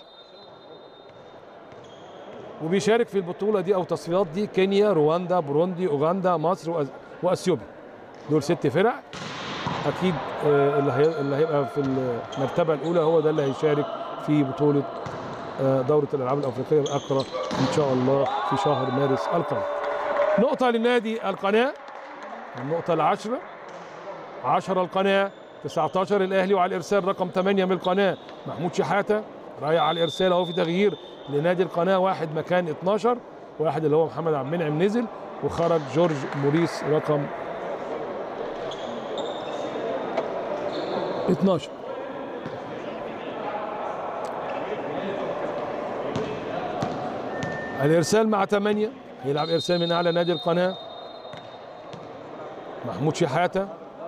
وبيشارك في البطوله دي او التصفيات دي كينيا رواندا بوروندي اوغندا مصر وأز- واثيوبيا دول ست فرق اكيد آه، اللي هي- اللي هيبقى في المرتبه الاولى هو ده اللي هيشارك في بطوله آه، دوره الالعاب الافريقيه الاقرى ان شاء الله في شهر مارس القادم نقطه لنادي القناه النقطه العشره 10 القناه 19 الاهلي وعلى الارسال رقم 8 من القناه محمود شحاته رايح على الارسال اهو في تغيير لنادي القناه واحد مكان 12 واحد اللي هو محمد عبد المنعم نزل وخرج جورج موريس رقم 12 الارسال مع 8 يلعب ارسال من اعلى نادي القناه محمود شحاته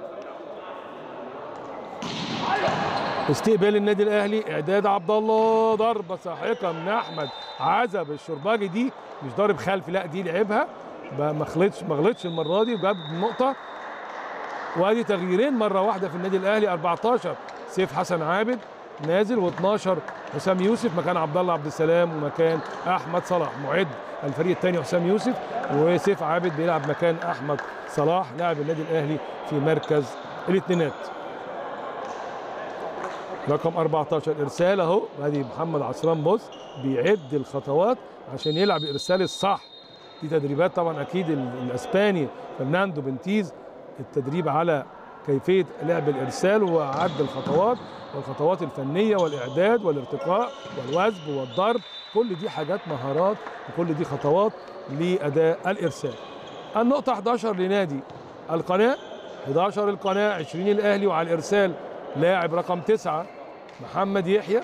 استقبال النادي الاهلي اعداد عبد الله ضربه ساحقه من احمد عزب الشرباجي دي مش ضارب خلفي لا دي لعبها بقى ما غلطش ما غلطش المره دي وجاب النقطه وادي تغييرين مره واحده في النادي الاهلي 14 سيف حسن عابد نازل و12 حسام يوسف مكان عبد الله عبد السلام ومكان احمد صلاح معد الفريق الثاني حسام يوسف وسيف عابد بيلعب مكان احمد صلاح لاعب النادي الاهلي في مركز الاثنينات رقم 14 ارسال اهو ادي محمد عصران بص بيعد الخطوات عشان يلعب الارسال الصح دي تدريبات طبعا اكيد ال- الاسباني فرناندو بنتيز التدريب على كيفيه لعب الارسال وعد الخطوات والخطوات الفنيه والاعداد والارتقاء والوثب والضرب كل دي حاجات مهارات وكل دي خطوات لاداء الارسال النقطه 11 لنادي القناه 11 القناه 20 الاهلي وعلى الارسال لاعب رقم 9 محمد يحيى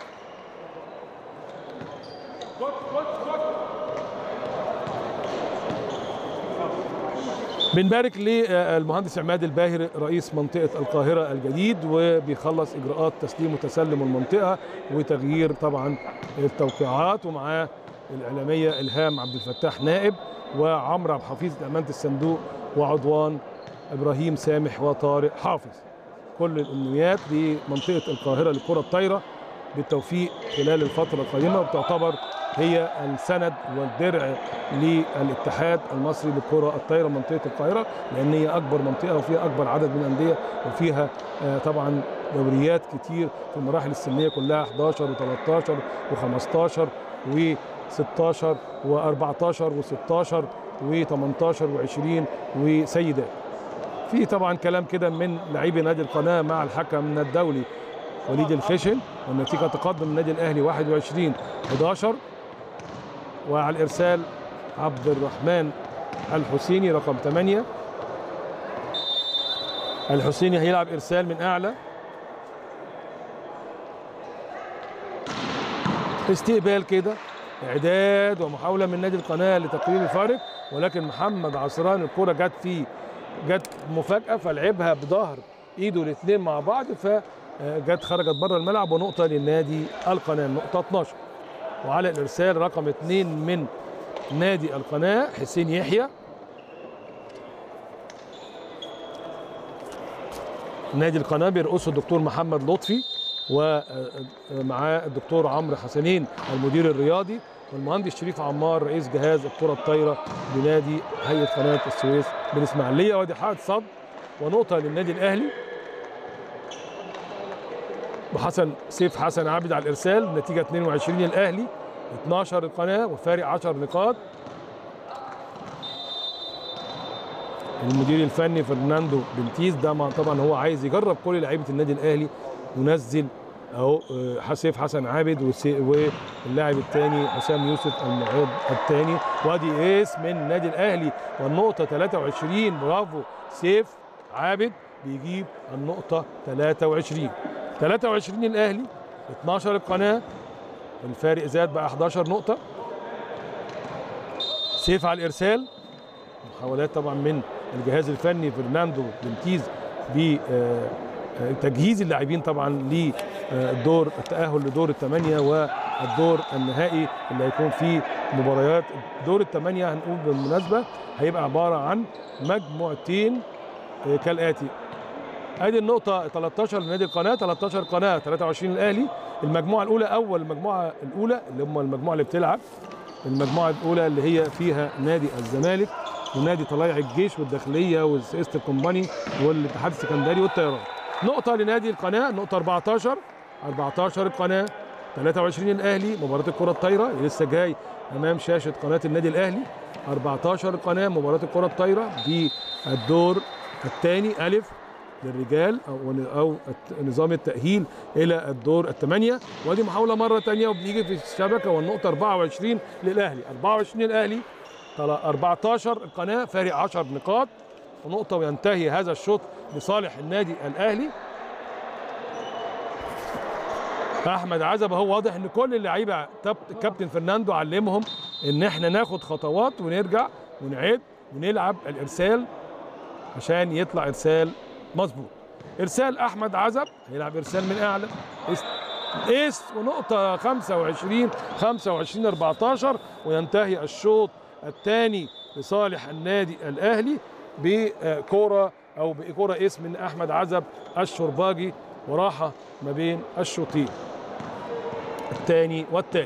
بنبارك للمهندس عماد الباهر رئيس منطقة القاهرة الجديد وبيخلص إجراءات تسليم وتسلم المنطقة وتغيير طبعا التوقيعات ومعاه الإعلامية إلهام عبد الفتاح نائب وعمرو عبد الحفيظ أمانة الصندوق وعضوان إبراهيم سامح وطارق حافظ كل الأمنيات لمنطقة القاهرة للكرة الطايرة بالتوفيق خلال الفترة القادمة وتعتبر هي السند والدرع للاتحاد المصري للكرة الطايرة منطقة القاهرة لأن هي أكبر منطقة وفيها أكبر عدد من الأندية وفيها آه، طبعا دوريات كتير في المراحل السنية كلها 11 و13 و15 و16 و14 و16 و18 و20 وسيدات في طبعا كلام كده من لاعبي نادي القناه مع الحكم الدولي وليد الخشن والنتيجه تقدم النادي الاهلي 21 11 وعلى الارسال عبد الرحمن الحسيني رقم 8 الحسيني هيلعب ارسال من اعلى استقبال كده اعداد ومحاوله من نادي القناه لتقليل الفارق ولكن محمد عصران الكره جت فيه جت مفاجاه فلعبها بظهر ايده الاثنين مع بعض فجت خرجت بره الملعب ونقطه للنادي القناه نقطه 12 وعلى الارسال رقم اثنين من نادي القناه حسين يحيى نادي القناه بيرقصه الدكتور محمد لطفي ومعاه الدكتور عمرو حسنين المدير الرياضي والمهندس شريف عمار رئيس جهاز الكره الطايره بنادي هيئه قناه السويس بالاسماعيليه وادي حائط صد ونقطه للنادي الاهلي وحسن سيف حسن عابد على الارسال نتيجه 22 الاهلي 12 القناه وفارق 10 نقاط المدير الفني فرناندو بنتيز ده مع- طبعا هو عايز يجرب كل لعيبه النادي الاهلي ونزل اهو آه، حسيف حسن عابد وسي- واللاعب الثاني حسام يوسف المعيد الثاني وادي ايس من النادي الاهلي والنقطه 23 برافو سيف عابد بيجيب النقطه 23 23 الاهلي 12 القناه الفارق زاد بقى 11 نقطه سيف على الارسال محاولات طبعا من الجهاز الفني فرناندو بنتيز ب آه، آه، تجهيز اللاعبين طبعا للدور التاهل لدور الثمانيه والدور النهائي اللي هيكون فيه مباريات دور الثمانيه هنقول بالمناسبه هيبقى عباره عن مجموعتين آه، كالاتي ادي النقطة 13 لنادي القناة 13 قناة 23 الاهلي المجموعة الأولى أول المجموعة الأولى اللي هم المجموعة اللي بتلعب المجموعة الأولى اللي هي فيها نادي الزمالك ونادي طلائع الجيش والداخلية وسياسة الكومباني والاتحاد السكندري والطيران نقطة لنادي القناة نقطة 14 14 القناة 23 الأهلي مباراة الكرة الطايرة اللي لسه جاي أمام شاشة قناة النادي الأهلي 14 القناة مباراة الكرة الطايرة بالدور الثاني ألف للرجال او او الت- نظام التاهيل الى الدور الثمانيه ودي محاوله مره ثانيه وبنيجي في الشبكه والنقطه 24 للاهلي 24 الاهلي طلع 14 القناه فارق 10 نقاط ونقطه وينتهي هذا الشوط لصالح النادي الاهلي احمد عزب هو واضح ان كل اللعيبه تب- الكابتن فرناندو علمهم ان احنا ناخد خطوات ونرجع ونعد ونلعب الارسال عشان يطلع ارسال مظبوط ارسال احمد عزب هيلعب ارسال من اعلى اس اس ونقطه 25 25 14 وينتهي الشوط الثاني لصالح النادي الاهلي بكوره او بكوره اس من احمد عزب الشرباجي وراحه ما بين الشوطين الثاني والثالث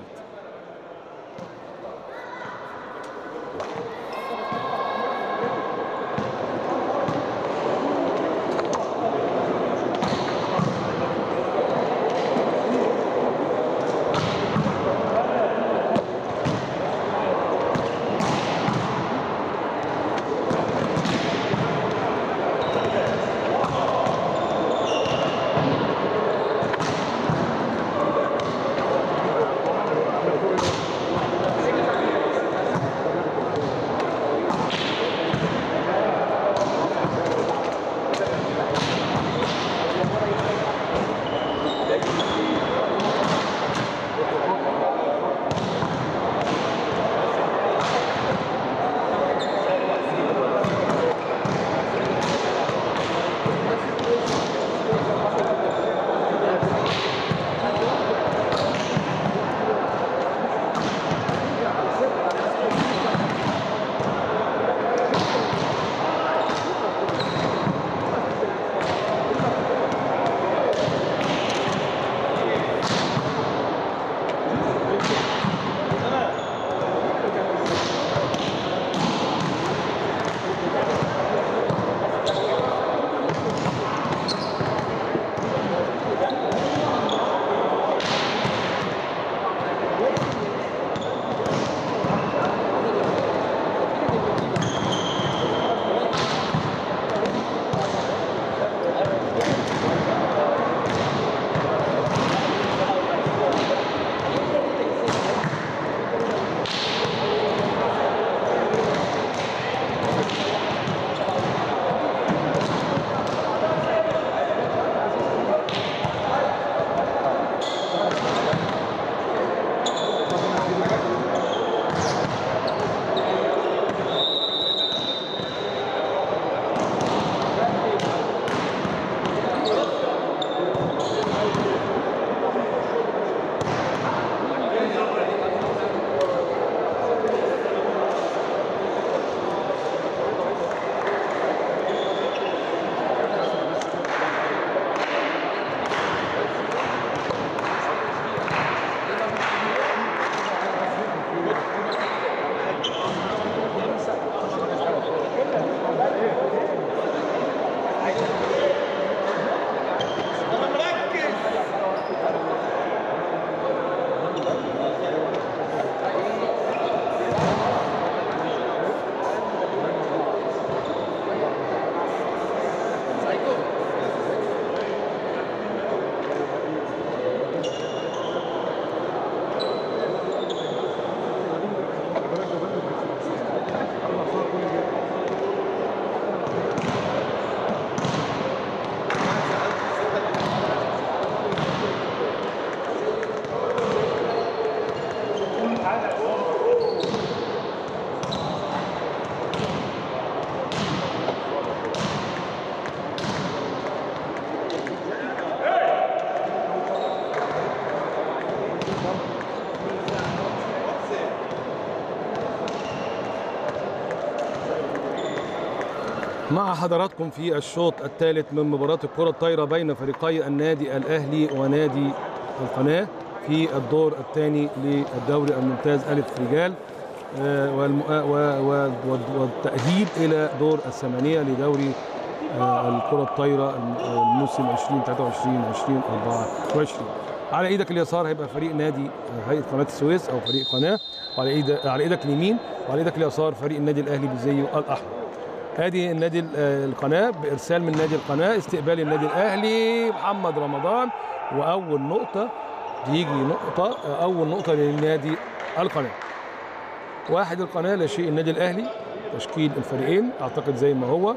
مع حضراتكم في الشوط الثالث من مباراة الكرة الطايرة بين فريقي النادي الأهلي ونادي القناة في الدور الثاني للدوري الممتاز ألف رجال آه، والم- آه، و- و- و- والتأهيل إلى دور الثمانية لدوري آه، الكرة الطايرة الم- آه، الموسم 2023 2024 على ايدك اليسار هيبقى فريق نادي آه، هيئة قناة السويس او فريق قناة وعلى ايدك على ايدك اليمين وعلى ايدك اليسار فريق النادي الاهلي بزيه الاحمر ادي النادي ال- آه، القناه بارسال من نادي القناه استقبال النادي الاهلي محمد رمضان واول نقطه تيجي نقطه آه، اول نقطه للنادي القناه واحد القناه لا شيء النادي الاهلي تشكيل الفريقين اعتقد زي ما هو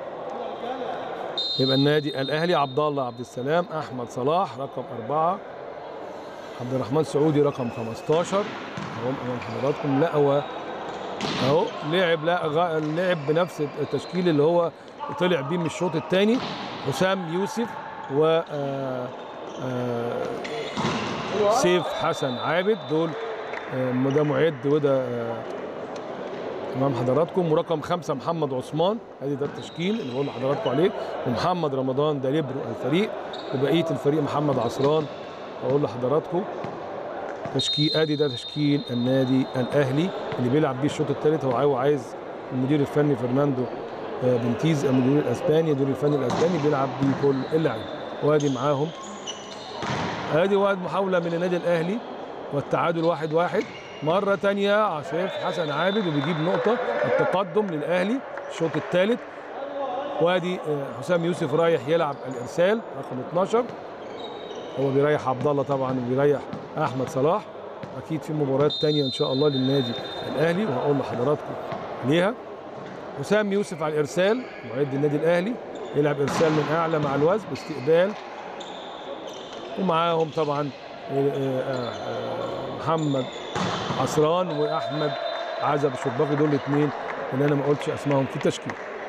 يبقى النادي الاهلي عبد الله عبد السلام احمد صلاح رقم أربعة عبد الرحمن سعودي رقم 15 اهو امام حضراتكم لا هو اهو لعب لا غ- لعب بنفس التشكيل اللي هو طلع بيه من الشوط الثاني حسام يوسف و آه، آه، سيف حسن عابد دول آه، ده معد وده آه، امام حضراتكم ورقم خمسه محمد عثمان ادي ده التشكيل اللي بقول لحضراتكم عليه ومحمد رمضان ده ليبرو الفريق وبقيه الفريق محمد عصران اقول لحضراتكم تشكيل ادي ده تشكيل النادي الاهلي اللي بيلعب بيه الشوط الثالث هو عايز- عايز المدير الفني فرناندو آه، بنتيز المدير الاسباني المدير الفني الاسباني بيلعب بيه كل اللعيبه وادي معاهم ادي واحد محاوله من النادي الاهلي والتعادل واحد واحد مرة تانية عسيف حسن عابد وبيجيب نقطة التقدم للأهلي الشوط الثالث وادي آه، حسام يوسف رايح يلعب الإرسال رقم 12 هو بيريح عبد الله طبعا وبيريح أحمد صلاح أكيد في مباريات تانية إن شاء الله للنادي الأهلي وهقول لحضراتكم ليها حسام يوسف على الإرسال معد النادي الأهلي يلعب إرسال من أعلى مع الوزن باستقبال ومعاهم طبعا آه، آه، آه، محمد عصران واحمد عزب الشرباقي دول الاثنين اللي انا ما قلتش اسمائهم في التشكيل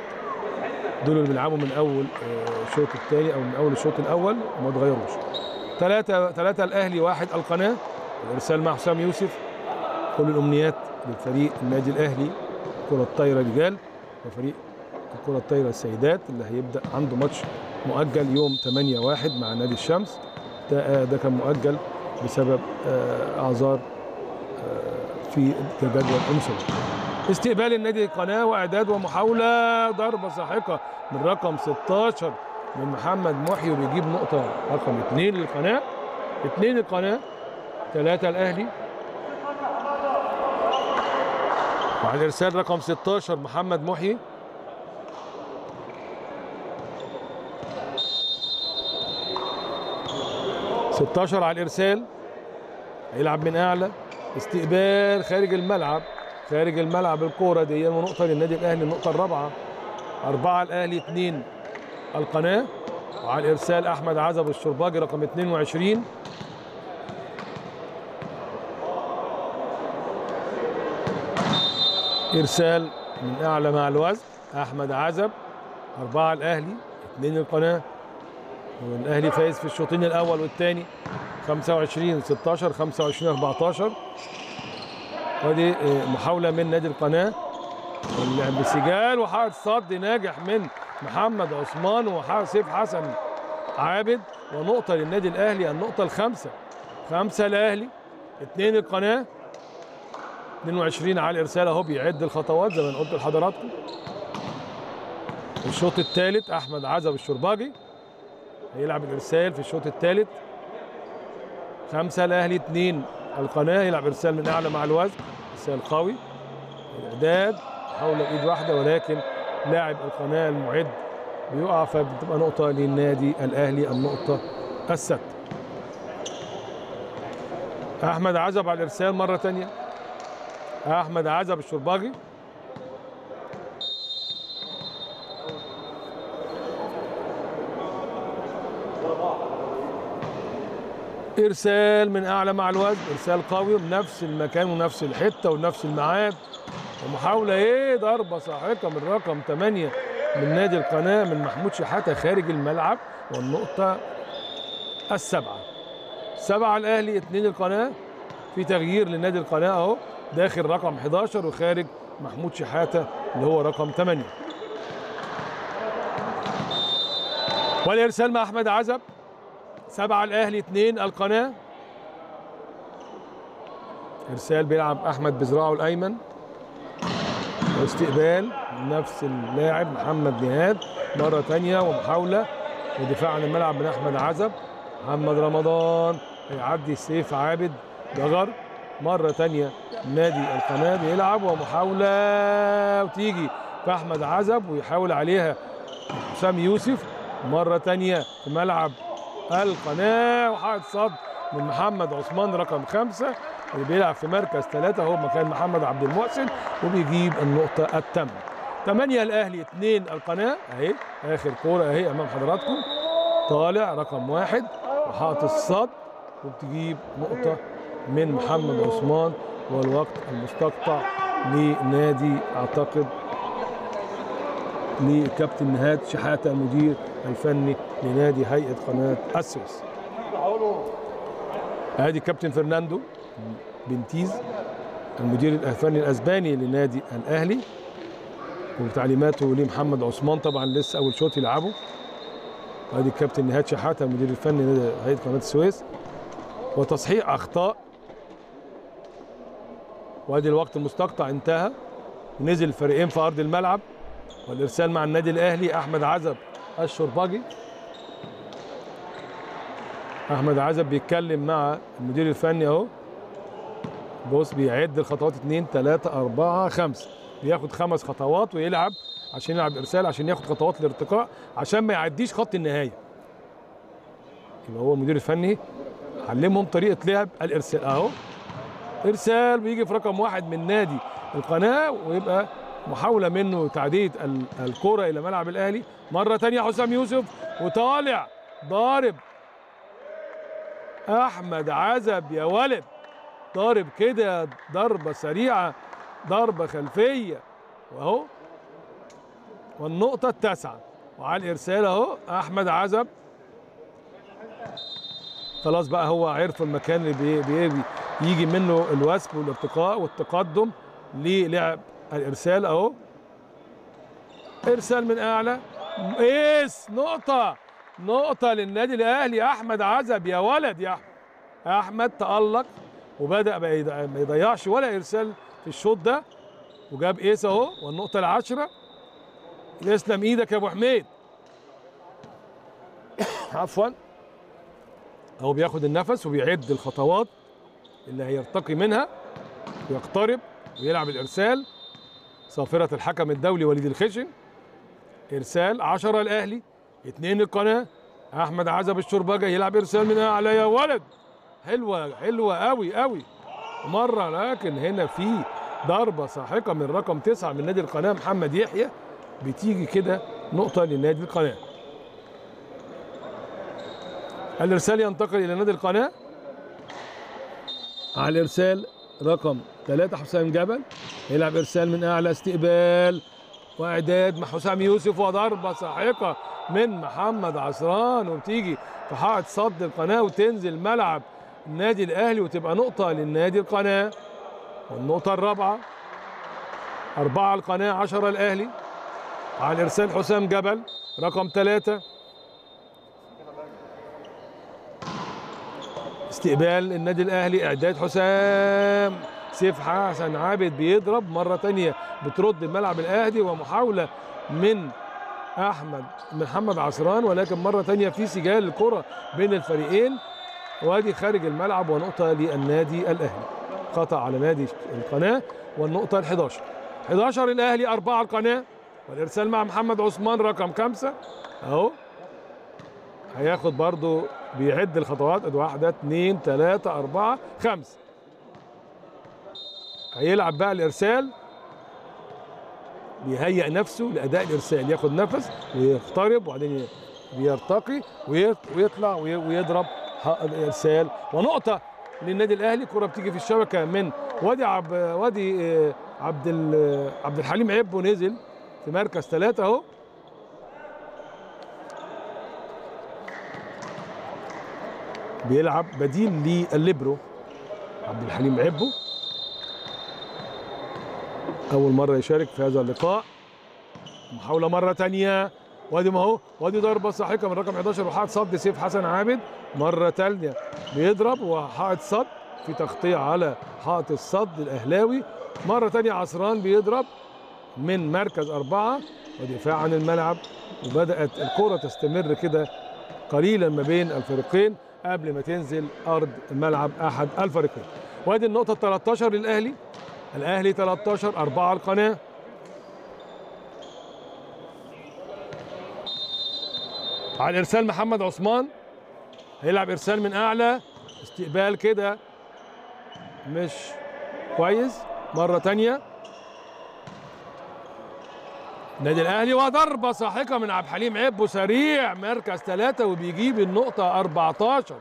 دول اللي بيلعبوا من اول آه، الشوط الثاني او من اول الشوط الاول وما اتغيروش ثلاثة ثلاثة الاهلي واحد القناة الارسال مع حسام يوسف كل الامنيات للفريق النادي الاهلي كرة الطايرة رجال وفريق الكرة الطايرة السيدات اللي هيبدأ عنده ماتش مؤجل يوم 8 واحد مع نادي الشمس ده آه، ده كان مؤجل بسبب آه، اعذار في جدول العنصري استقبال النادي القناة وإعداد ومحاولة ضربة ساحقة من رقم 16 من محمد محي وبيجيب نقطة رقم اثنين للقناة اثنين القناة ثلاثة الأهلي وعلى الإرسال رقم 16 محمد محي ستاشر على الإرسال هيلعب من أعلى استقبال خارج الملعب خارج الملعب الكوره دي ونقطه للنادي الاهلي النقطه الرابعه اربعه الاهلي اثنين القناه وعلى الارسال احمد عزب الشرباجي رقم 22 ارسال من اعلى مع الوزن احمد عزب اربعه الاهلي اثنين القناه والاهلي فايز في الشوطين الاول والثاني 25 16 25 14 ودي آه، محاوله من نادي القناه اللعب بسجال وحائط صد ناجح من محمد عثمان وسيف حسن عابد ونقطه للنادي الاهلي النقطه الخامسه خمسه الاهلي اثنين القناه 22 على الارسال اهو بيعد الخطوات زي ما قلت لحضراتكم الشوط الثالث احمد عزب الشرباجي هيلعب الارسال في الشوط الثالث خمسة الأهلي اثنين القناة يلعب إرسال من أعلى مع الوزن إرسال قوي الإعداد حول بإيد واحدة ولكن لاعب القناة المعد بيقع فبتبقى نقطة للنادي الأهلي النقطة السادسة أحمد عزب على الإرسال مرة تانية أحمد عزب الشرباجي ارسال من اعلى مع الوزن ارسال قوي بنفس المكان ونفس الحته ونفس الميعاد ومحاوله ايه ضربه ساحقه من رقم 8 من نادي القناه من محمود شحاته خارج الملعب والنقطه السبعه سبعه الاهلي اثنين القناه في تغيير لنادي القناه اهو داخل رقم 11 وخارج محمود شحاته اللي هو رقم 8 والارسال مع احمد عزب سبعة الاهلي اثنين القناه ارسال بيلعب احمد بذراعه الايمن واستقبال نفس اللاعب محمد نهاد مره ثانيه ومحاوله ودفاع عن الملعب من احمد عزب محمد رمضان هيعدي سيف عابد جغر مره ثانيه نادي القناه بيلعب ومحاوله وتيجي في احمد عزب ويحاول عليها حسام يوسف مره ثانيه في ملعب القناه وحائط صد من محمد عثمان رقم خمسه اللي بيلعب في مركز ثلاثه هو مكان محمد عبد المحسن وبيجيب النقطه التامه 8 الاهلي 2 القناه اهي اخر كوره اهي امام حضراتكم طالع رقم واحد وحاطط الصد وبتجيب نقطه من محمد عثمان والوقت المستقطع لنادي اعتقد لكابتن نهاد شحاته المدير الفني لنادي هيئه قناه السويس. ادي كابتن فرناندو بنتيز المدير الفني الاسباني لنادي الاهلي وتعليماته لمحمد عثمان طبعا لسه اول شوط يلعبه ادي الكابتن نهاد شحاته المدير الفني لهيئه قناه السويس وتصحيح اخطاء وادي الوقت المستقطع انتهى نزل الفريقين في ارض الملعب والارسال مع النادي الاهلي احمد عزب الشرباجي احمد عزب بيتكلم مع المدير الفني اهو بص بيعد الخطوات 2 3 4 5 بياخد خمس خطوات ويلعب عشان يلعب ارسال عشان ياخد خطوات الارتقاء عشان ما يعديش خط النهايه يبقى هو المدير الفني علمهم طريقه لعب الارسال اهو ارسال بيجي في رقم واحد من نادي القناه ويبقى محاوله منه تعديه ال- الكره الى ملعب الاهلي مره ثانيه حسام يوسف وطالع ضارب احمد عزب يا ولد ضارب كده ضربه سريعه ضربه خلفيه واهو والنقطه التاسعه وعلى الارسال اهو احمد عزب خلاص بقى هو عرف المكان اللي بي بي بي يجي منه الوثب والارتقاء والتقدم للعب الارسال اهو ارسال من اعلى ايس نقطه نقطه للنادي الاهلي احمد عزب يا ولد يا احمد احمد تالق وبدا ما يض- ما يضيعش ولا ارسال في الشوط ده وجاب ايس اهو والنقطه العاشره يسلم ايدك يا ابو حميد عفوا هو بياخد النفس وبيعد الخطوات اللي هيرتقي منها ويقترب ويلعب الارسال صافره الحكم الدولي وليد الخشن ارسال 10 الاهلي اثنين القناه احمد عزب الشربجه يلعب ارسال من اعلى يا ولد حلوه حلوه قوي قوي مره لكن هنا في ضربه ساحقه من رقم تسعه من نادي القناه محمد يحيى بتيجي كده نقطه لنادي القناه الارسال ينتقل الى نادي القناه على الارسال رقم ثلاثة حسام جبل يلعب ارسال من اعلى استقبال واعداد مع حسام يوسف وضربه ساحقه من محمد عصران وبتيجي في حائط صد القناه وتنزل ملعب النادي الاهلي وتبقى نقطه للنادي القناه والنقطه الرابعه أربعة القناة عشرة الأهلي على الإرسال حسام جبل رقم ثلاثة استقبال النادي الأهلي إعداد حسام سيف حسن عابد بيضرب مرة تانية بترد الملعب الأهلي ومحاولة من أحمد محمد عصران ولكن مرة تانية في سجال الكرة بين الفريقين وادي خارج الملعب ونقطة للنادي الأهلي خطأ على نادي القناة والنقطة ال 11 11 الأهلي أربعة القناة والإرسال مع محمد عثمان رقم خمسة أهو هياخد برضو بيعد الخطوات ادي واحدة اتنين تلاتة أربعة خمسة هيلعب بقى الإرسال بيهيئ نفسه لأداء الإرسال ياخد نفس ويقترب وبعدين بيرتقي ويط- ويطلع وي- ويضرب حق الإرسال ونقطة للنادي الأهلي كرة بتيجي في الشبكة من وادي عب وادي آه، عبد ال- عبد الحليم عبو نزل في مركز ثلاثة أهو بيلعب بديل لليبرو عبد الحليم عبو أول مرة يشارك في هذا اللقاء محاولة مرة تانية وادي ما هو وادي ضربه ساحقه من رقم 11 وحائط صد سيف حسن عابد مره ثانيه بيضرب وحائط صد في تغطيه على حائط الصد الاهلاوي مره ثانيه عصران بيضرب من مركز اربعه ودفاع عن الملعب وبدات الكره تستمر كده قليلا ما بين الفريقين قبل ما تنزل ارض الملعب احد الفريقين وادي النقطه 13 للاهلي الاهلي 13 4 القناه على الارسال محمد عثمان هيلعب ارسال من اعلى استقبال كده مش كويس مره تانية نادي الاهلي وضربه ساحقه من عبد الحليم عبو سريع مركز ثلاثة وبيجيب النقطة 14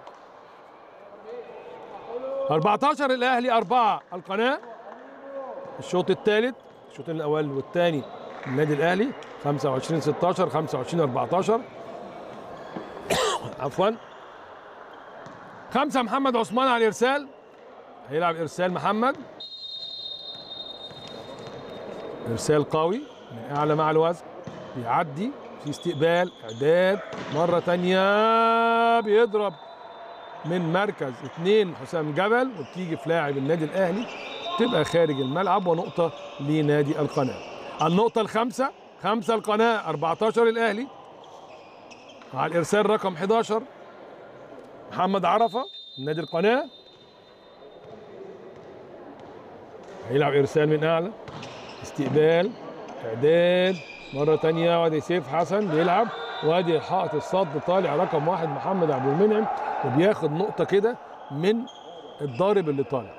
14 الاهلي أربعة القناة الشوط الثالث الشوطين الاول والثاني النادي الاهلي 25 16 25 14 عفوا خمسة محمد عثمان على الإرسال هيلعب إرسال محمد إرسال قوي من أعلى مع الوزن بيعدي في استقبال إعداد مرة تانية بيضرب من مركز اثنين حسام جبل وبتيجي في لاعب النادي الأهلي تبقى خارج الملعب ونقطة لنادي القناة النقطة الخامسة خمسة القناة 14 الأهلي على الارسال رقم 11 محمد عرفه نادي القناه هيلعب ارسال من اعلى استقبال اعداد مره تانية وادي سيف حسن بيلعب وادي حائط الصد طالع رقم واحد محمد عبد المنعم وبياخد نقطه كده من الضارب اللي طالع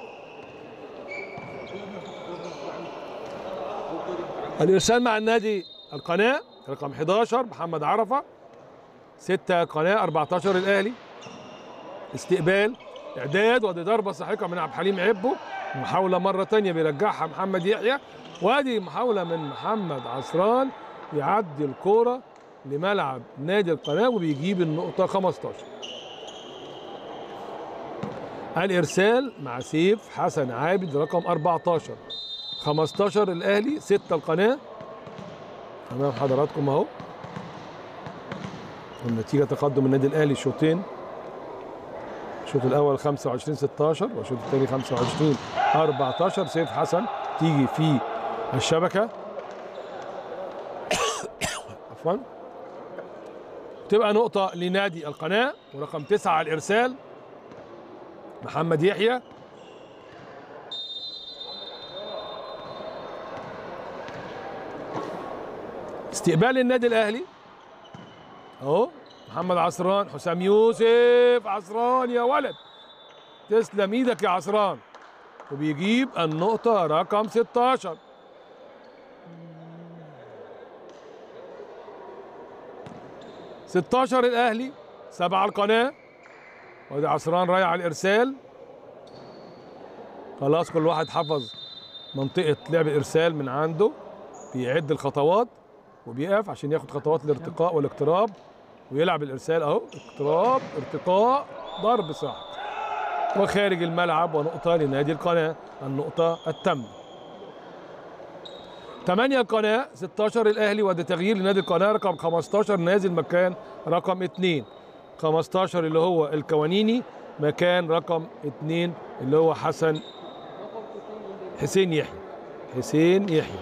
الارسال مع النادي القناه رقم 11 محمد عرفه 6 قناه 14 الاهلي استقبال اعداد وادي ضربه ساحقه من عبد الحليم عبو محاوله مره ثانيه بيرجعها محمد يحيى وادي محاوله من محمد عصران يعدي الكوره لملعب نادي القناه وبيجيب النقطه 15 الارسال مع سيف حسن عابد رقم 14 15 الاهلي 6 القناه امام حضراتكم اهو النتيجه تقدم النادي الاهلي شوطين الشوط الاول 25 16 والشوط الثاني 25 14 سيف حسن تيجي في الشبكه عفوا تبقى نقطه لنادي القناه ورقم تسعة على الارسال محمد يحيى استقبال النادي الاهلي اهو محمد عصران حسام يوسف عصران يا ولد تسلم ايدك يا عصران وبيجيب النقطة رقم 16 16 الاهلي سبعة القناة وادي عصران رايح على الارسال خلاص كل واحد حفظ منطقة لعب الارسال من عنده بيعد الخطوات وبيقف عشان ياخد خطوات الارتقاء والاقتراب ويلعب الارسال اهو اقتراب ارتقاء ضرب صح وخارج الملعب ونقطة لنادي القناة النقطة التامة 8 القناة 16 الأهلي وده تغيير لنادي القناة رقم 15 نازل مكان رقم 2 15 اللي هو الكوانيني مكان رقم 2 اللي هو حسن حسين يحيى حسين يحيى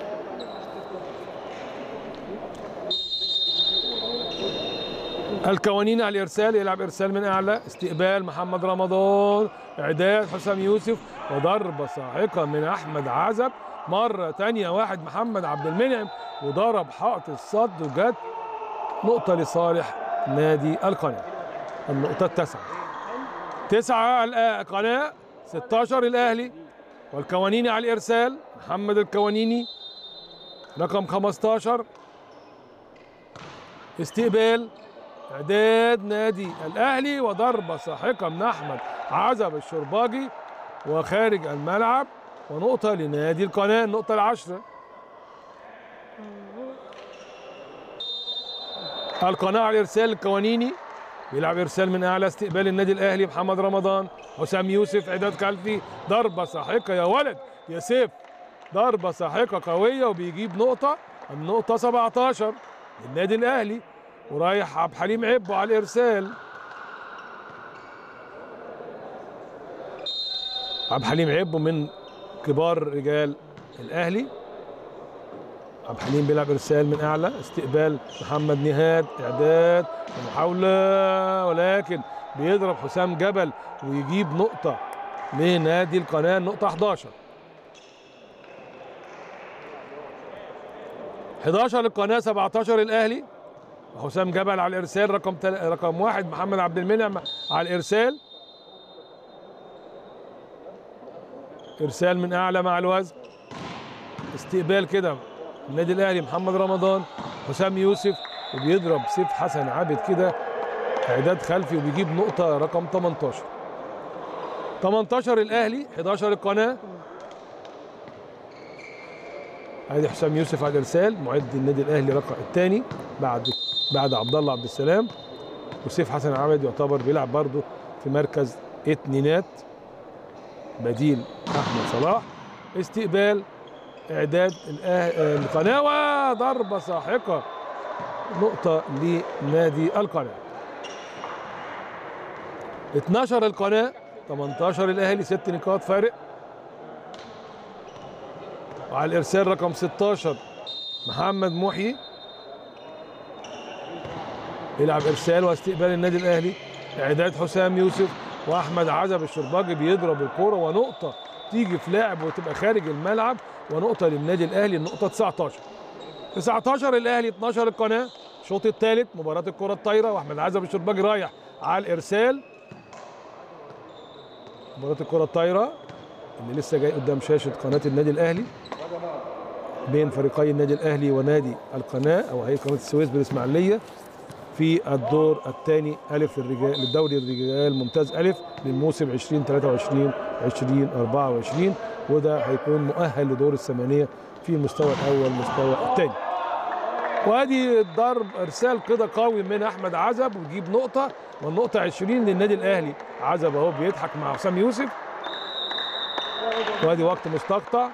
الكوانين على الارسال يلعب ارسال من اعلى استقبال محمد رمضان اعداد حسام يوسف وضربه ساحقه من احمد عزب مره تانية واحد محمد عبد المنعم وضرب حائط الصد وجت نقطه لصالح نادي القناه النقطه التاسعه تسعه القناه 16 الاهلي والكوانيني على الارسال محمد الكوانيني رقم 15 استقبال اعداد نادي الاهلي وضربه ساحقه من احمد عزب الشرباجي وخارج الملعب ونقطه لنادي القناه النقطه العشره القناه على الارسال الكوانيني بيلعب ارسال من اعلى استقبال النادي الاهلي محمد رمضان حسام يوسف اعداد كالفي ضربه ساحقه يا ولد يا سيف ضربه ساحقه قويه وبيجيب نقطه النقطه 17 للنادي الاهلي ورايح عبد الحليم عبو على الارسال عبد الحليم عبو من كبار رجال الاهلي عبد الحليم بيلعب ارسال من اعلى استقبال محمد نهاد اعداد محاوله ولكن بيضرب حسام جبل ويجيب نقطه لنادي القناه نقطه 11 11 القناه 17 الاهلي حسام جبل على الارسال رقم تل... رقم واحد محمد عبد المنعم على الارسال ارسال من اعلى مع الوزن استقبال كده النادي الاهلي محمد رمضان حسام يوسف وبيضرب سيف حسن عابد كده اعداد خلفي وبيجيب نقطه رقم 18 18 الاهلي 11 القناه ادي حسام يوسف على الارسال معد النادي الاهلي رقم الثاني بعد بعد عبد الله عبد السلام وسيف حسن عابد يعتبر بيلعب برضه في مركز اتنينات بديل احمد صلاح استقبال اعداد الأه- القناه وضربه ساحقه نقطه لنادي القناه 12 القناه 18 الاهلي ست نقاط فارق وعلى الارسال رقم 16 محمد محيي يلعب ارسال واستقبال النادي الاهلي اعداد حسام يوسف واحمد عزب الشرباجي بيضرب الكوره ونقطه تيجي في لاعب وتبقى خارج الملعب ونقطه للنادي الاهلي النقطه 19 19 الاهلي 12 القناه الشوط الثالث مباراه الكره الطايره واحمد عزب الشرباجي رايح على الارسال مباراه الكره الطايره اللي لسه جاي قدام شاشه قناه النادي الاهلي بين فريقي النادي الاهلي ونادي القناه او هي قناه السويس بالاسماعيليه في الدور الثاني الف للرجال للدوري الرجال ممتاز الف للموسم 2023 2024 وده هيكون مؤهل لدور الثمانيه في المستوى الاول المستوى الثاني وادي ضرب ارسال كده قوي من احمد عزب ويجيب نقطه والنقطه 20 للنادي الاهلي عزب اهو بيضحك مع حسام يوسف وادي وقت مستقطع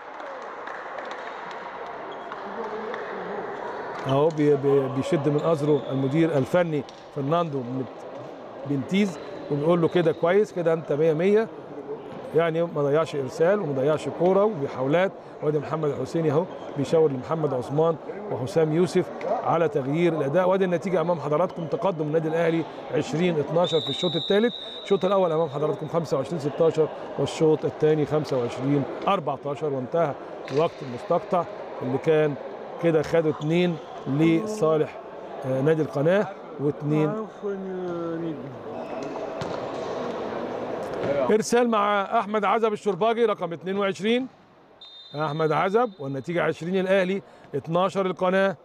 اهو بي- بي- بيشد من ازره المدير الفني فرناندو بنت- بنتيز وبيقول له كده كويس كده انت 100 100 يعني ما ضيعش ارسال وما ضيعش كوره وبحاولات وادي محمد الحسيني اهو بيشاور لمحمد عثمان وحسام يوسف على تغيير الاداء وادي النتيجه امام حضراتكم تقدم النادي الاهلي 20 12 في الشوط الثالث الشوط الاول امام حضراتكم 25 16 والشوط الثاني 25 14 وانتهى الوقت المستقطع اللي كان كده خدوا اثنين لصالح آه، نادي القناه واثنين ارسال مع احمد عزب الشرباجي رقم 22 احمد عزب والنتيجه 20 الاهلي 12 القناه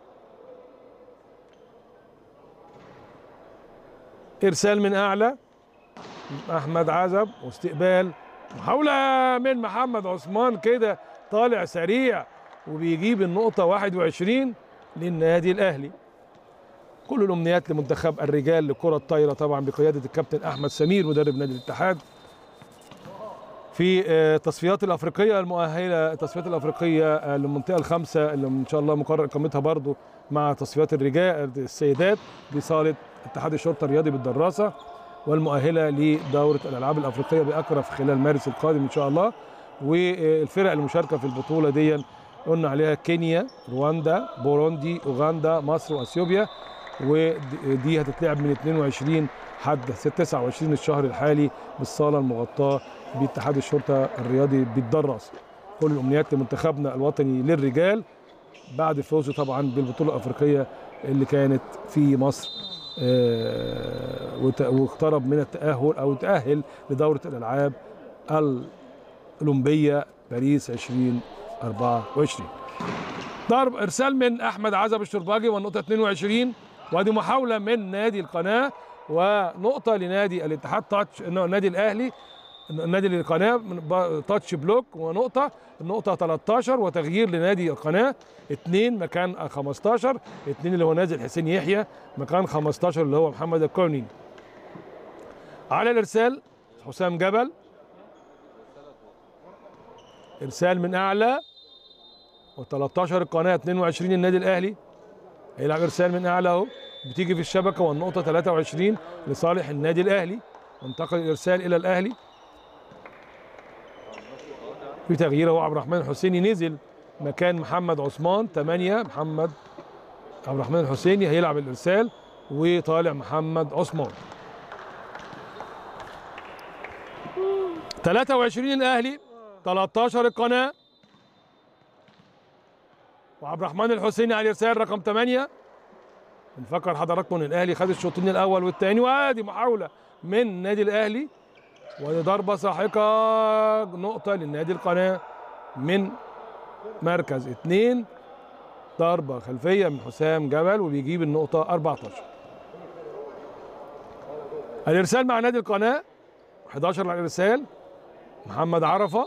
ارسال من اعلى احمد عزب واستقبال محاوله من محمد عثمان كده طالع سريع وبيجيب النقطه 21 للنادي الاهلي كل الامنيات لمنتخب الرجال لكره الطايره طبعا بقياده الكابتن احمد سمير مدرب نادي الاتحاد في آه، التصفيات الافريقيه المؤهله التصفيات الافريقيه آه، للمنطقه الخامسه اللي ان شاء الله مقرر اقامتها برضو مع تصفيات الرجال السيدات بصاله اتحاد الشرطه الرياضي بالدراسه والمؤهله لدوره الالعاب الافريقيه باكرف خلال مارس القادم ان شاء الله والفرق المشاركه في البطوله دي قلنا عليها كينيا رواندا بوروندي اوغندا مصر واثيوبيا ودي هتتلعب من 22 حد 29 الشهر الحالي بالصاله المغطاه باتحاد الشرطه الرياضي بالدراس كل الامنيات لمنتخبنا الوطني للرجال بعد فوزه طبعا بالبطوله الافريقيه اللي كانت في مصر آه، وت- واقترب من التاهل او تاهل لدوره الالعاب الاولمبيه باريس 2024 ضرب ارسال من احمد عزب الشرباجي والنقطه 22 وادي محاوله من نادي القناه ونقطه لنادي الاتحاد تاتش إنه النادي الاهلي نادي القناه من ب- تاتش بلوك ونقطه النقطه 13 وتغيير لنادي القناه اثنين مكان 15 اثنين اللي هو نازل حسين يحيى مكان 15 اللي هو محمد الكورني على الارسال حسام جبل ارسال من اعلى و13 القناه 22 النادي الاهلي هيلعب ارسال من اعلى اهو بتيجي في الشبكه والنقطه 23 لصالح النادي الاهلي وانتقل الارسال الى الاهلي في تغيير اهو عبد الرحمن الحسيني نزل مكان محمد عثمان 8 محمد عبد الرحمن الحسيني هيلعب الارسال وطالع محمد عثمان 23 الاهلي 13 القناه وعبد الرحمن الحسيني على الارسال رقم 8 نفكر حضراتكم ان الاهلي خد الشوطين الاول والثاني وادي محاوله من النادي الاهلي ودي ضربه ساحقه نقطه للنادي القناه من مركز اثنين ضربه خلفيه من حسام جبل وبيجيب النقطه 14 الارسال مع نادي القناه 11 على الارسال محمد عرفه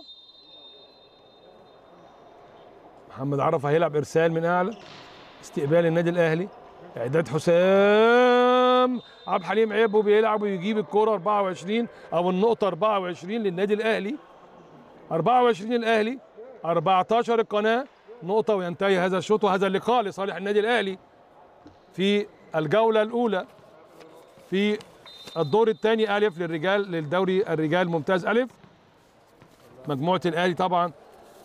محمد عرفه هيلعب ارسال من اعلى استقبال النادي الاهلي اعداد حسام عبد الحليم عيبه بيلعب ويجيب الكرة 24 او النقطة 24 للنادي الاهلي 24 الاهلي 14 القناة نقطة وينتهي هذا الشوط وهذا اللقاء لصالح النادي الاهلي في الجولة الاولى في الدور الثاني الف للرجال للدوري الرجال ممتاز الف مجموعة الاهلي طبعا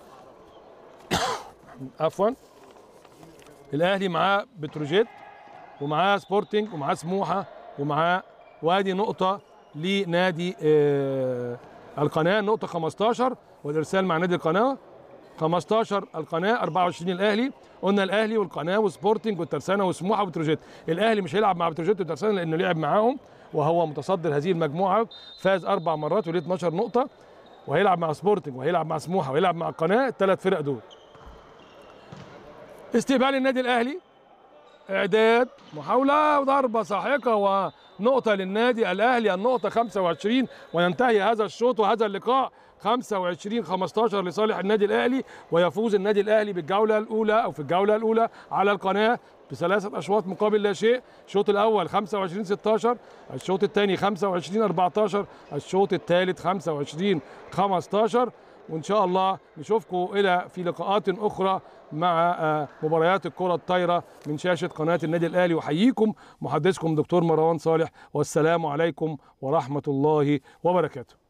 عفوا الاهلي معاه بتروجيت ومعاه سبورتنج ومعاه سموحه ومعاه وادي نقطه لنادي آه القناه نقطه 15 والارسال مع نادي القناه 15 القناه 24 الاهلي قلنا الاهلي والقناه وسبورتنج والترسانه وسموحه وبتروجيت الاهلي مش هيلعب مع بتروجيت والترسانه لانه لعب معاهم وهو متصدر هذه المجموعه فاز اربع مرات وليه 12 نقطه وهيلعب مع سبورتنج وهيلعب مع سموحه وهيلعب مع القناه الثلاث فرق دول استقبال النادي الاهلي اعداد محاوله وضربه ساحقه ونقطه للنادي الاهلي النقطه 25 وينتهي هذا الشوط وهذا اللقاء 25 15 لصالح النادي الاهلي ويفوز النادي الاهلي بالجوله الاولى او في الجوله الاولى على القناه بثلاثه اشواط مقابل لا شيء الشوط الاول 25 16 الشوط الثاني 25 14 الشوط الثالث 25 15 وان شاء الله نشوفكم الى في لقاءات اخرى مع مباريات الكره الطايره من شاشه قناه النادي الاهلي وحييكم محدثكم دكتور مروان صالح والسلام عليكم ورحمه الله وبركاته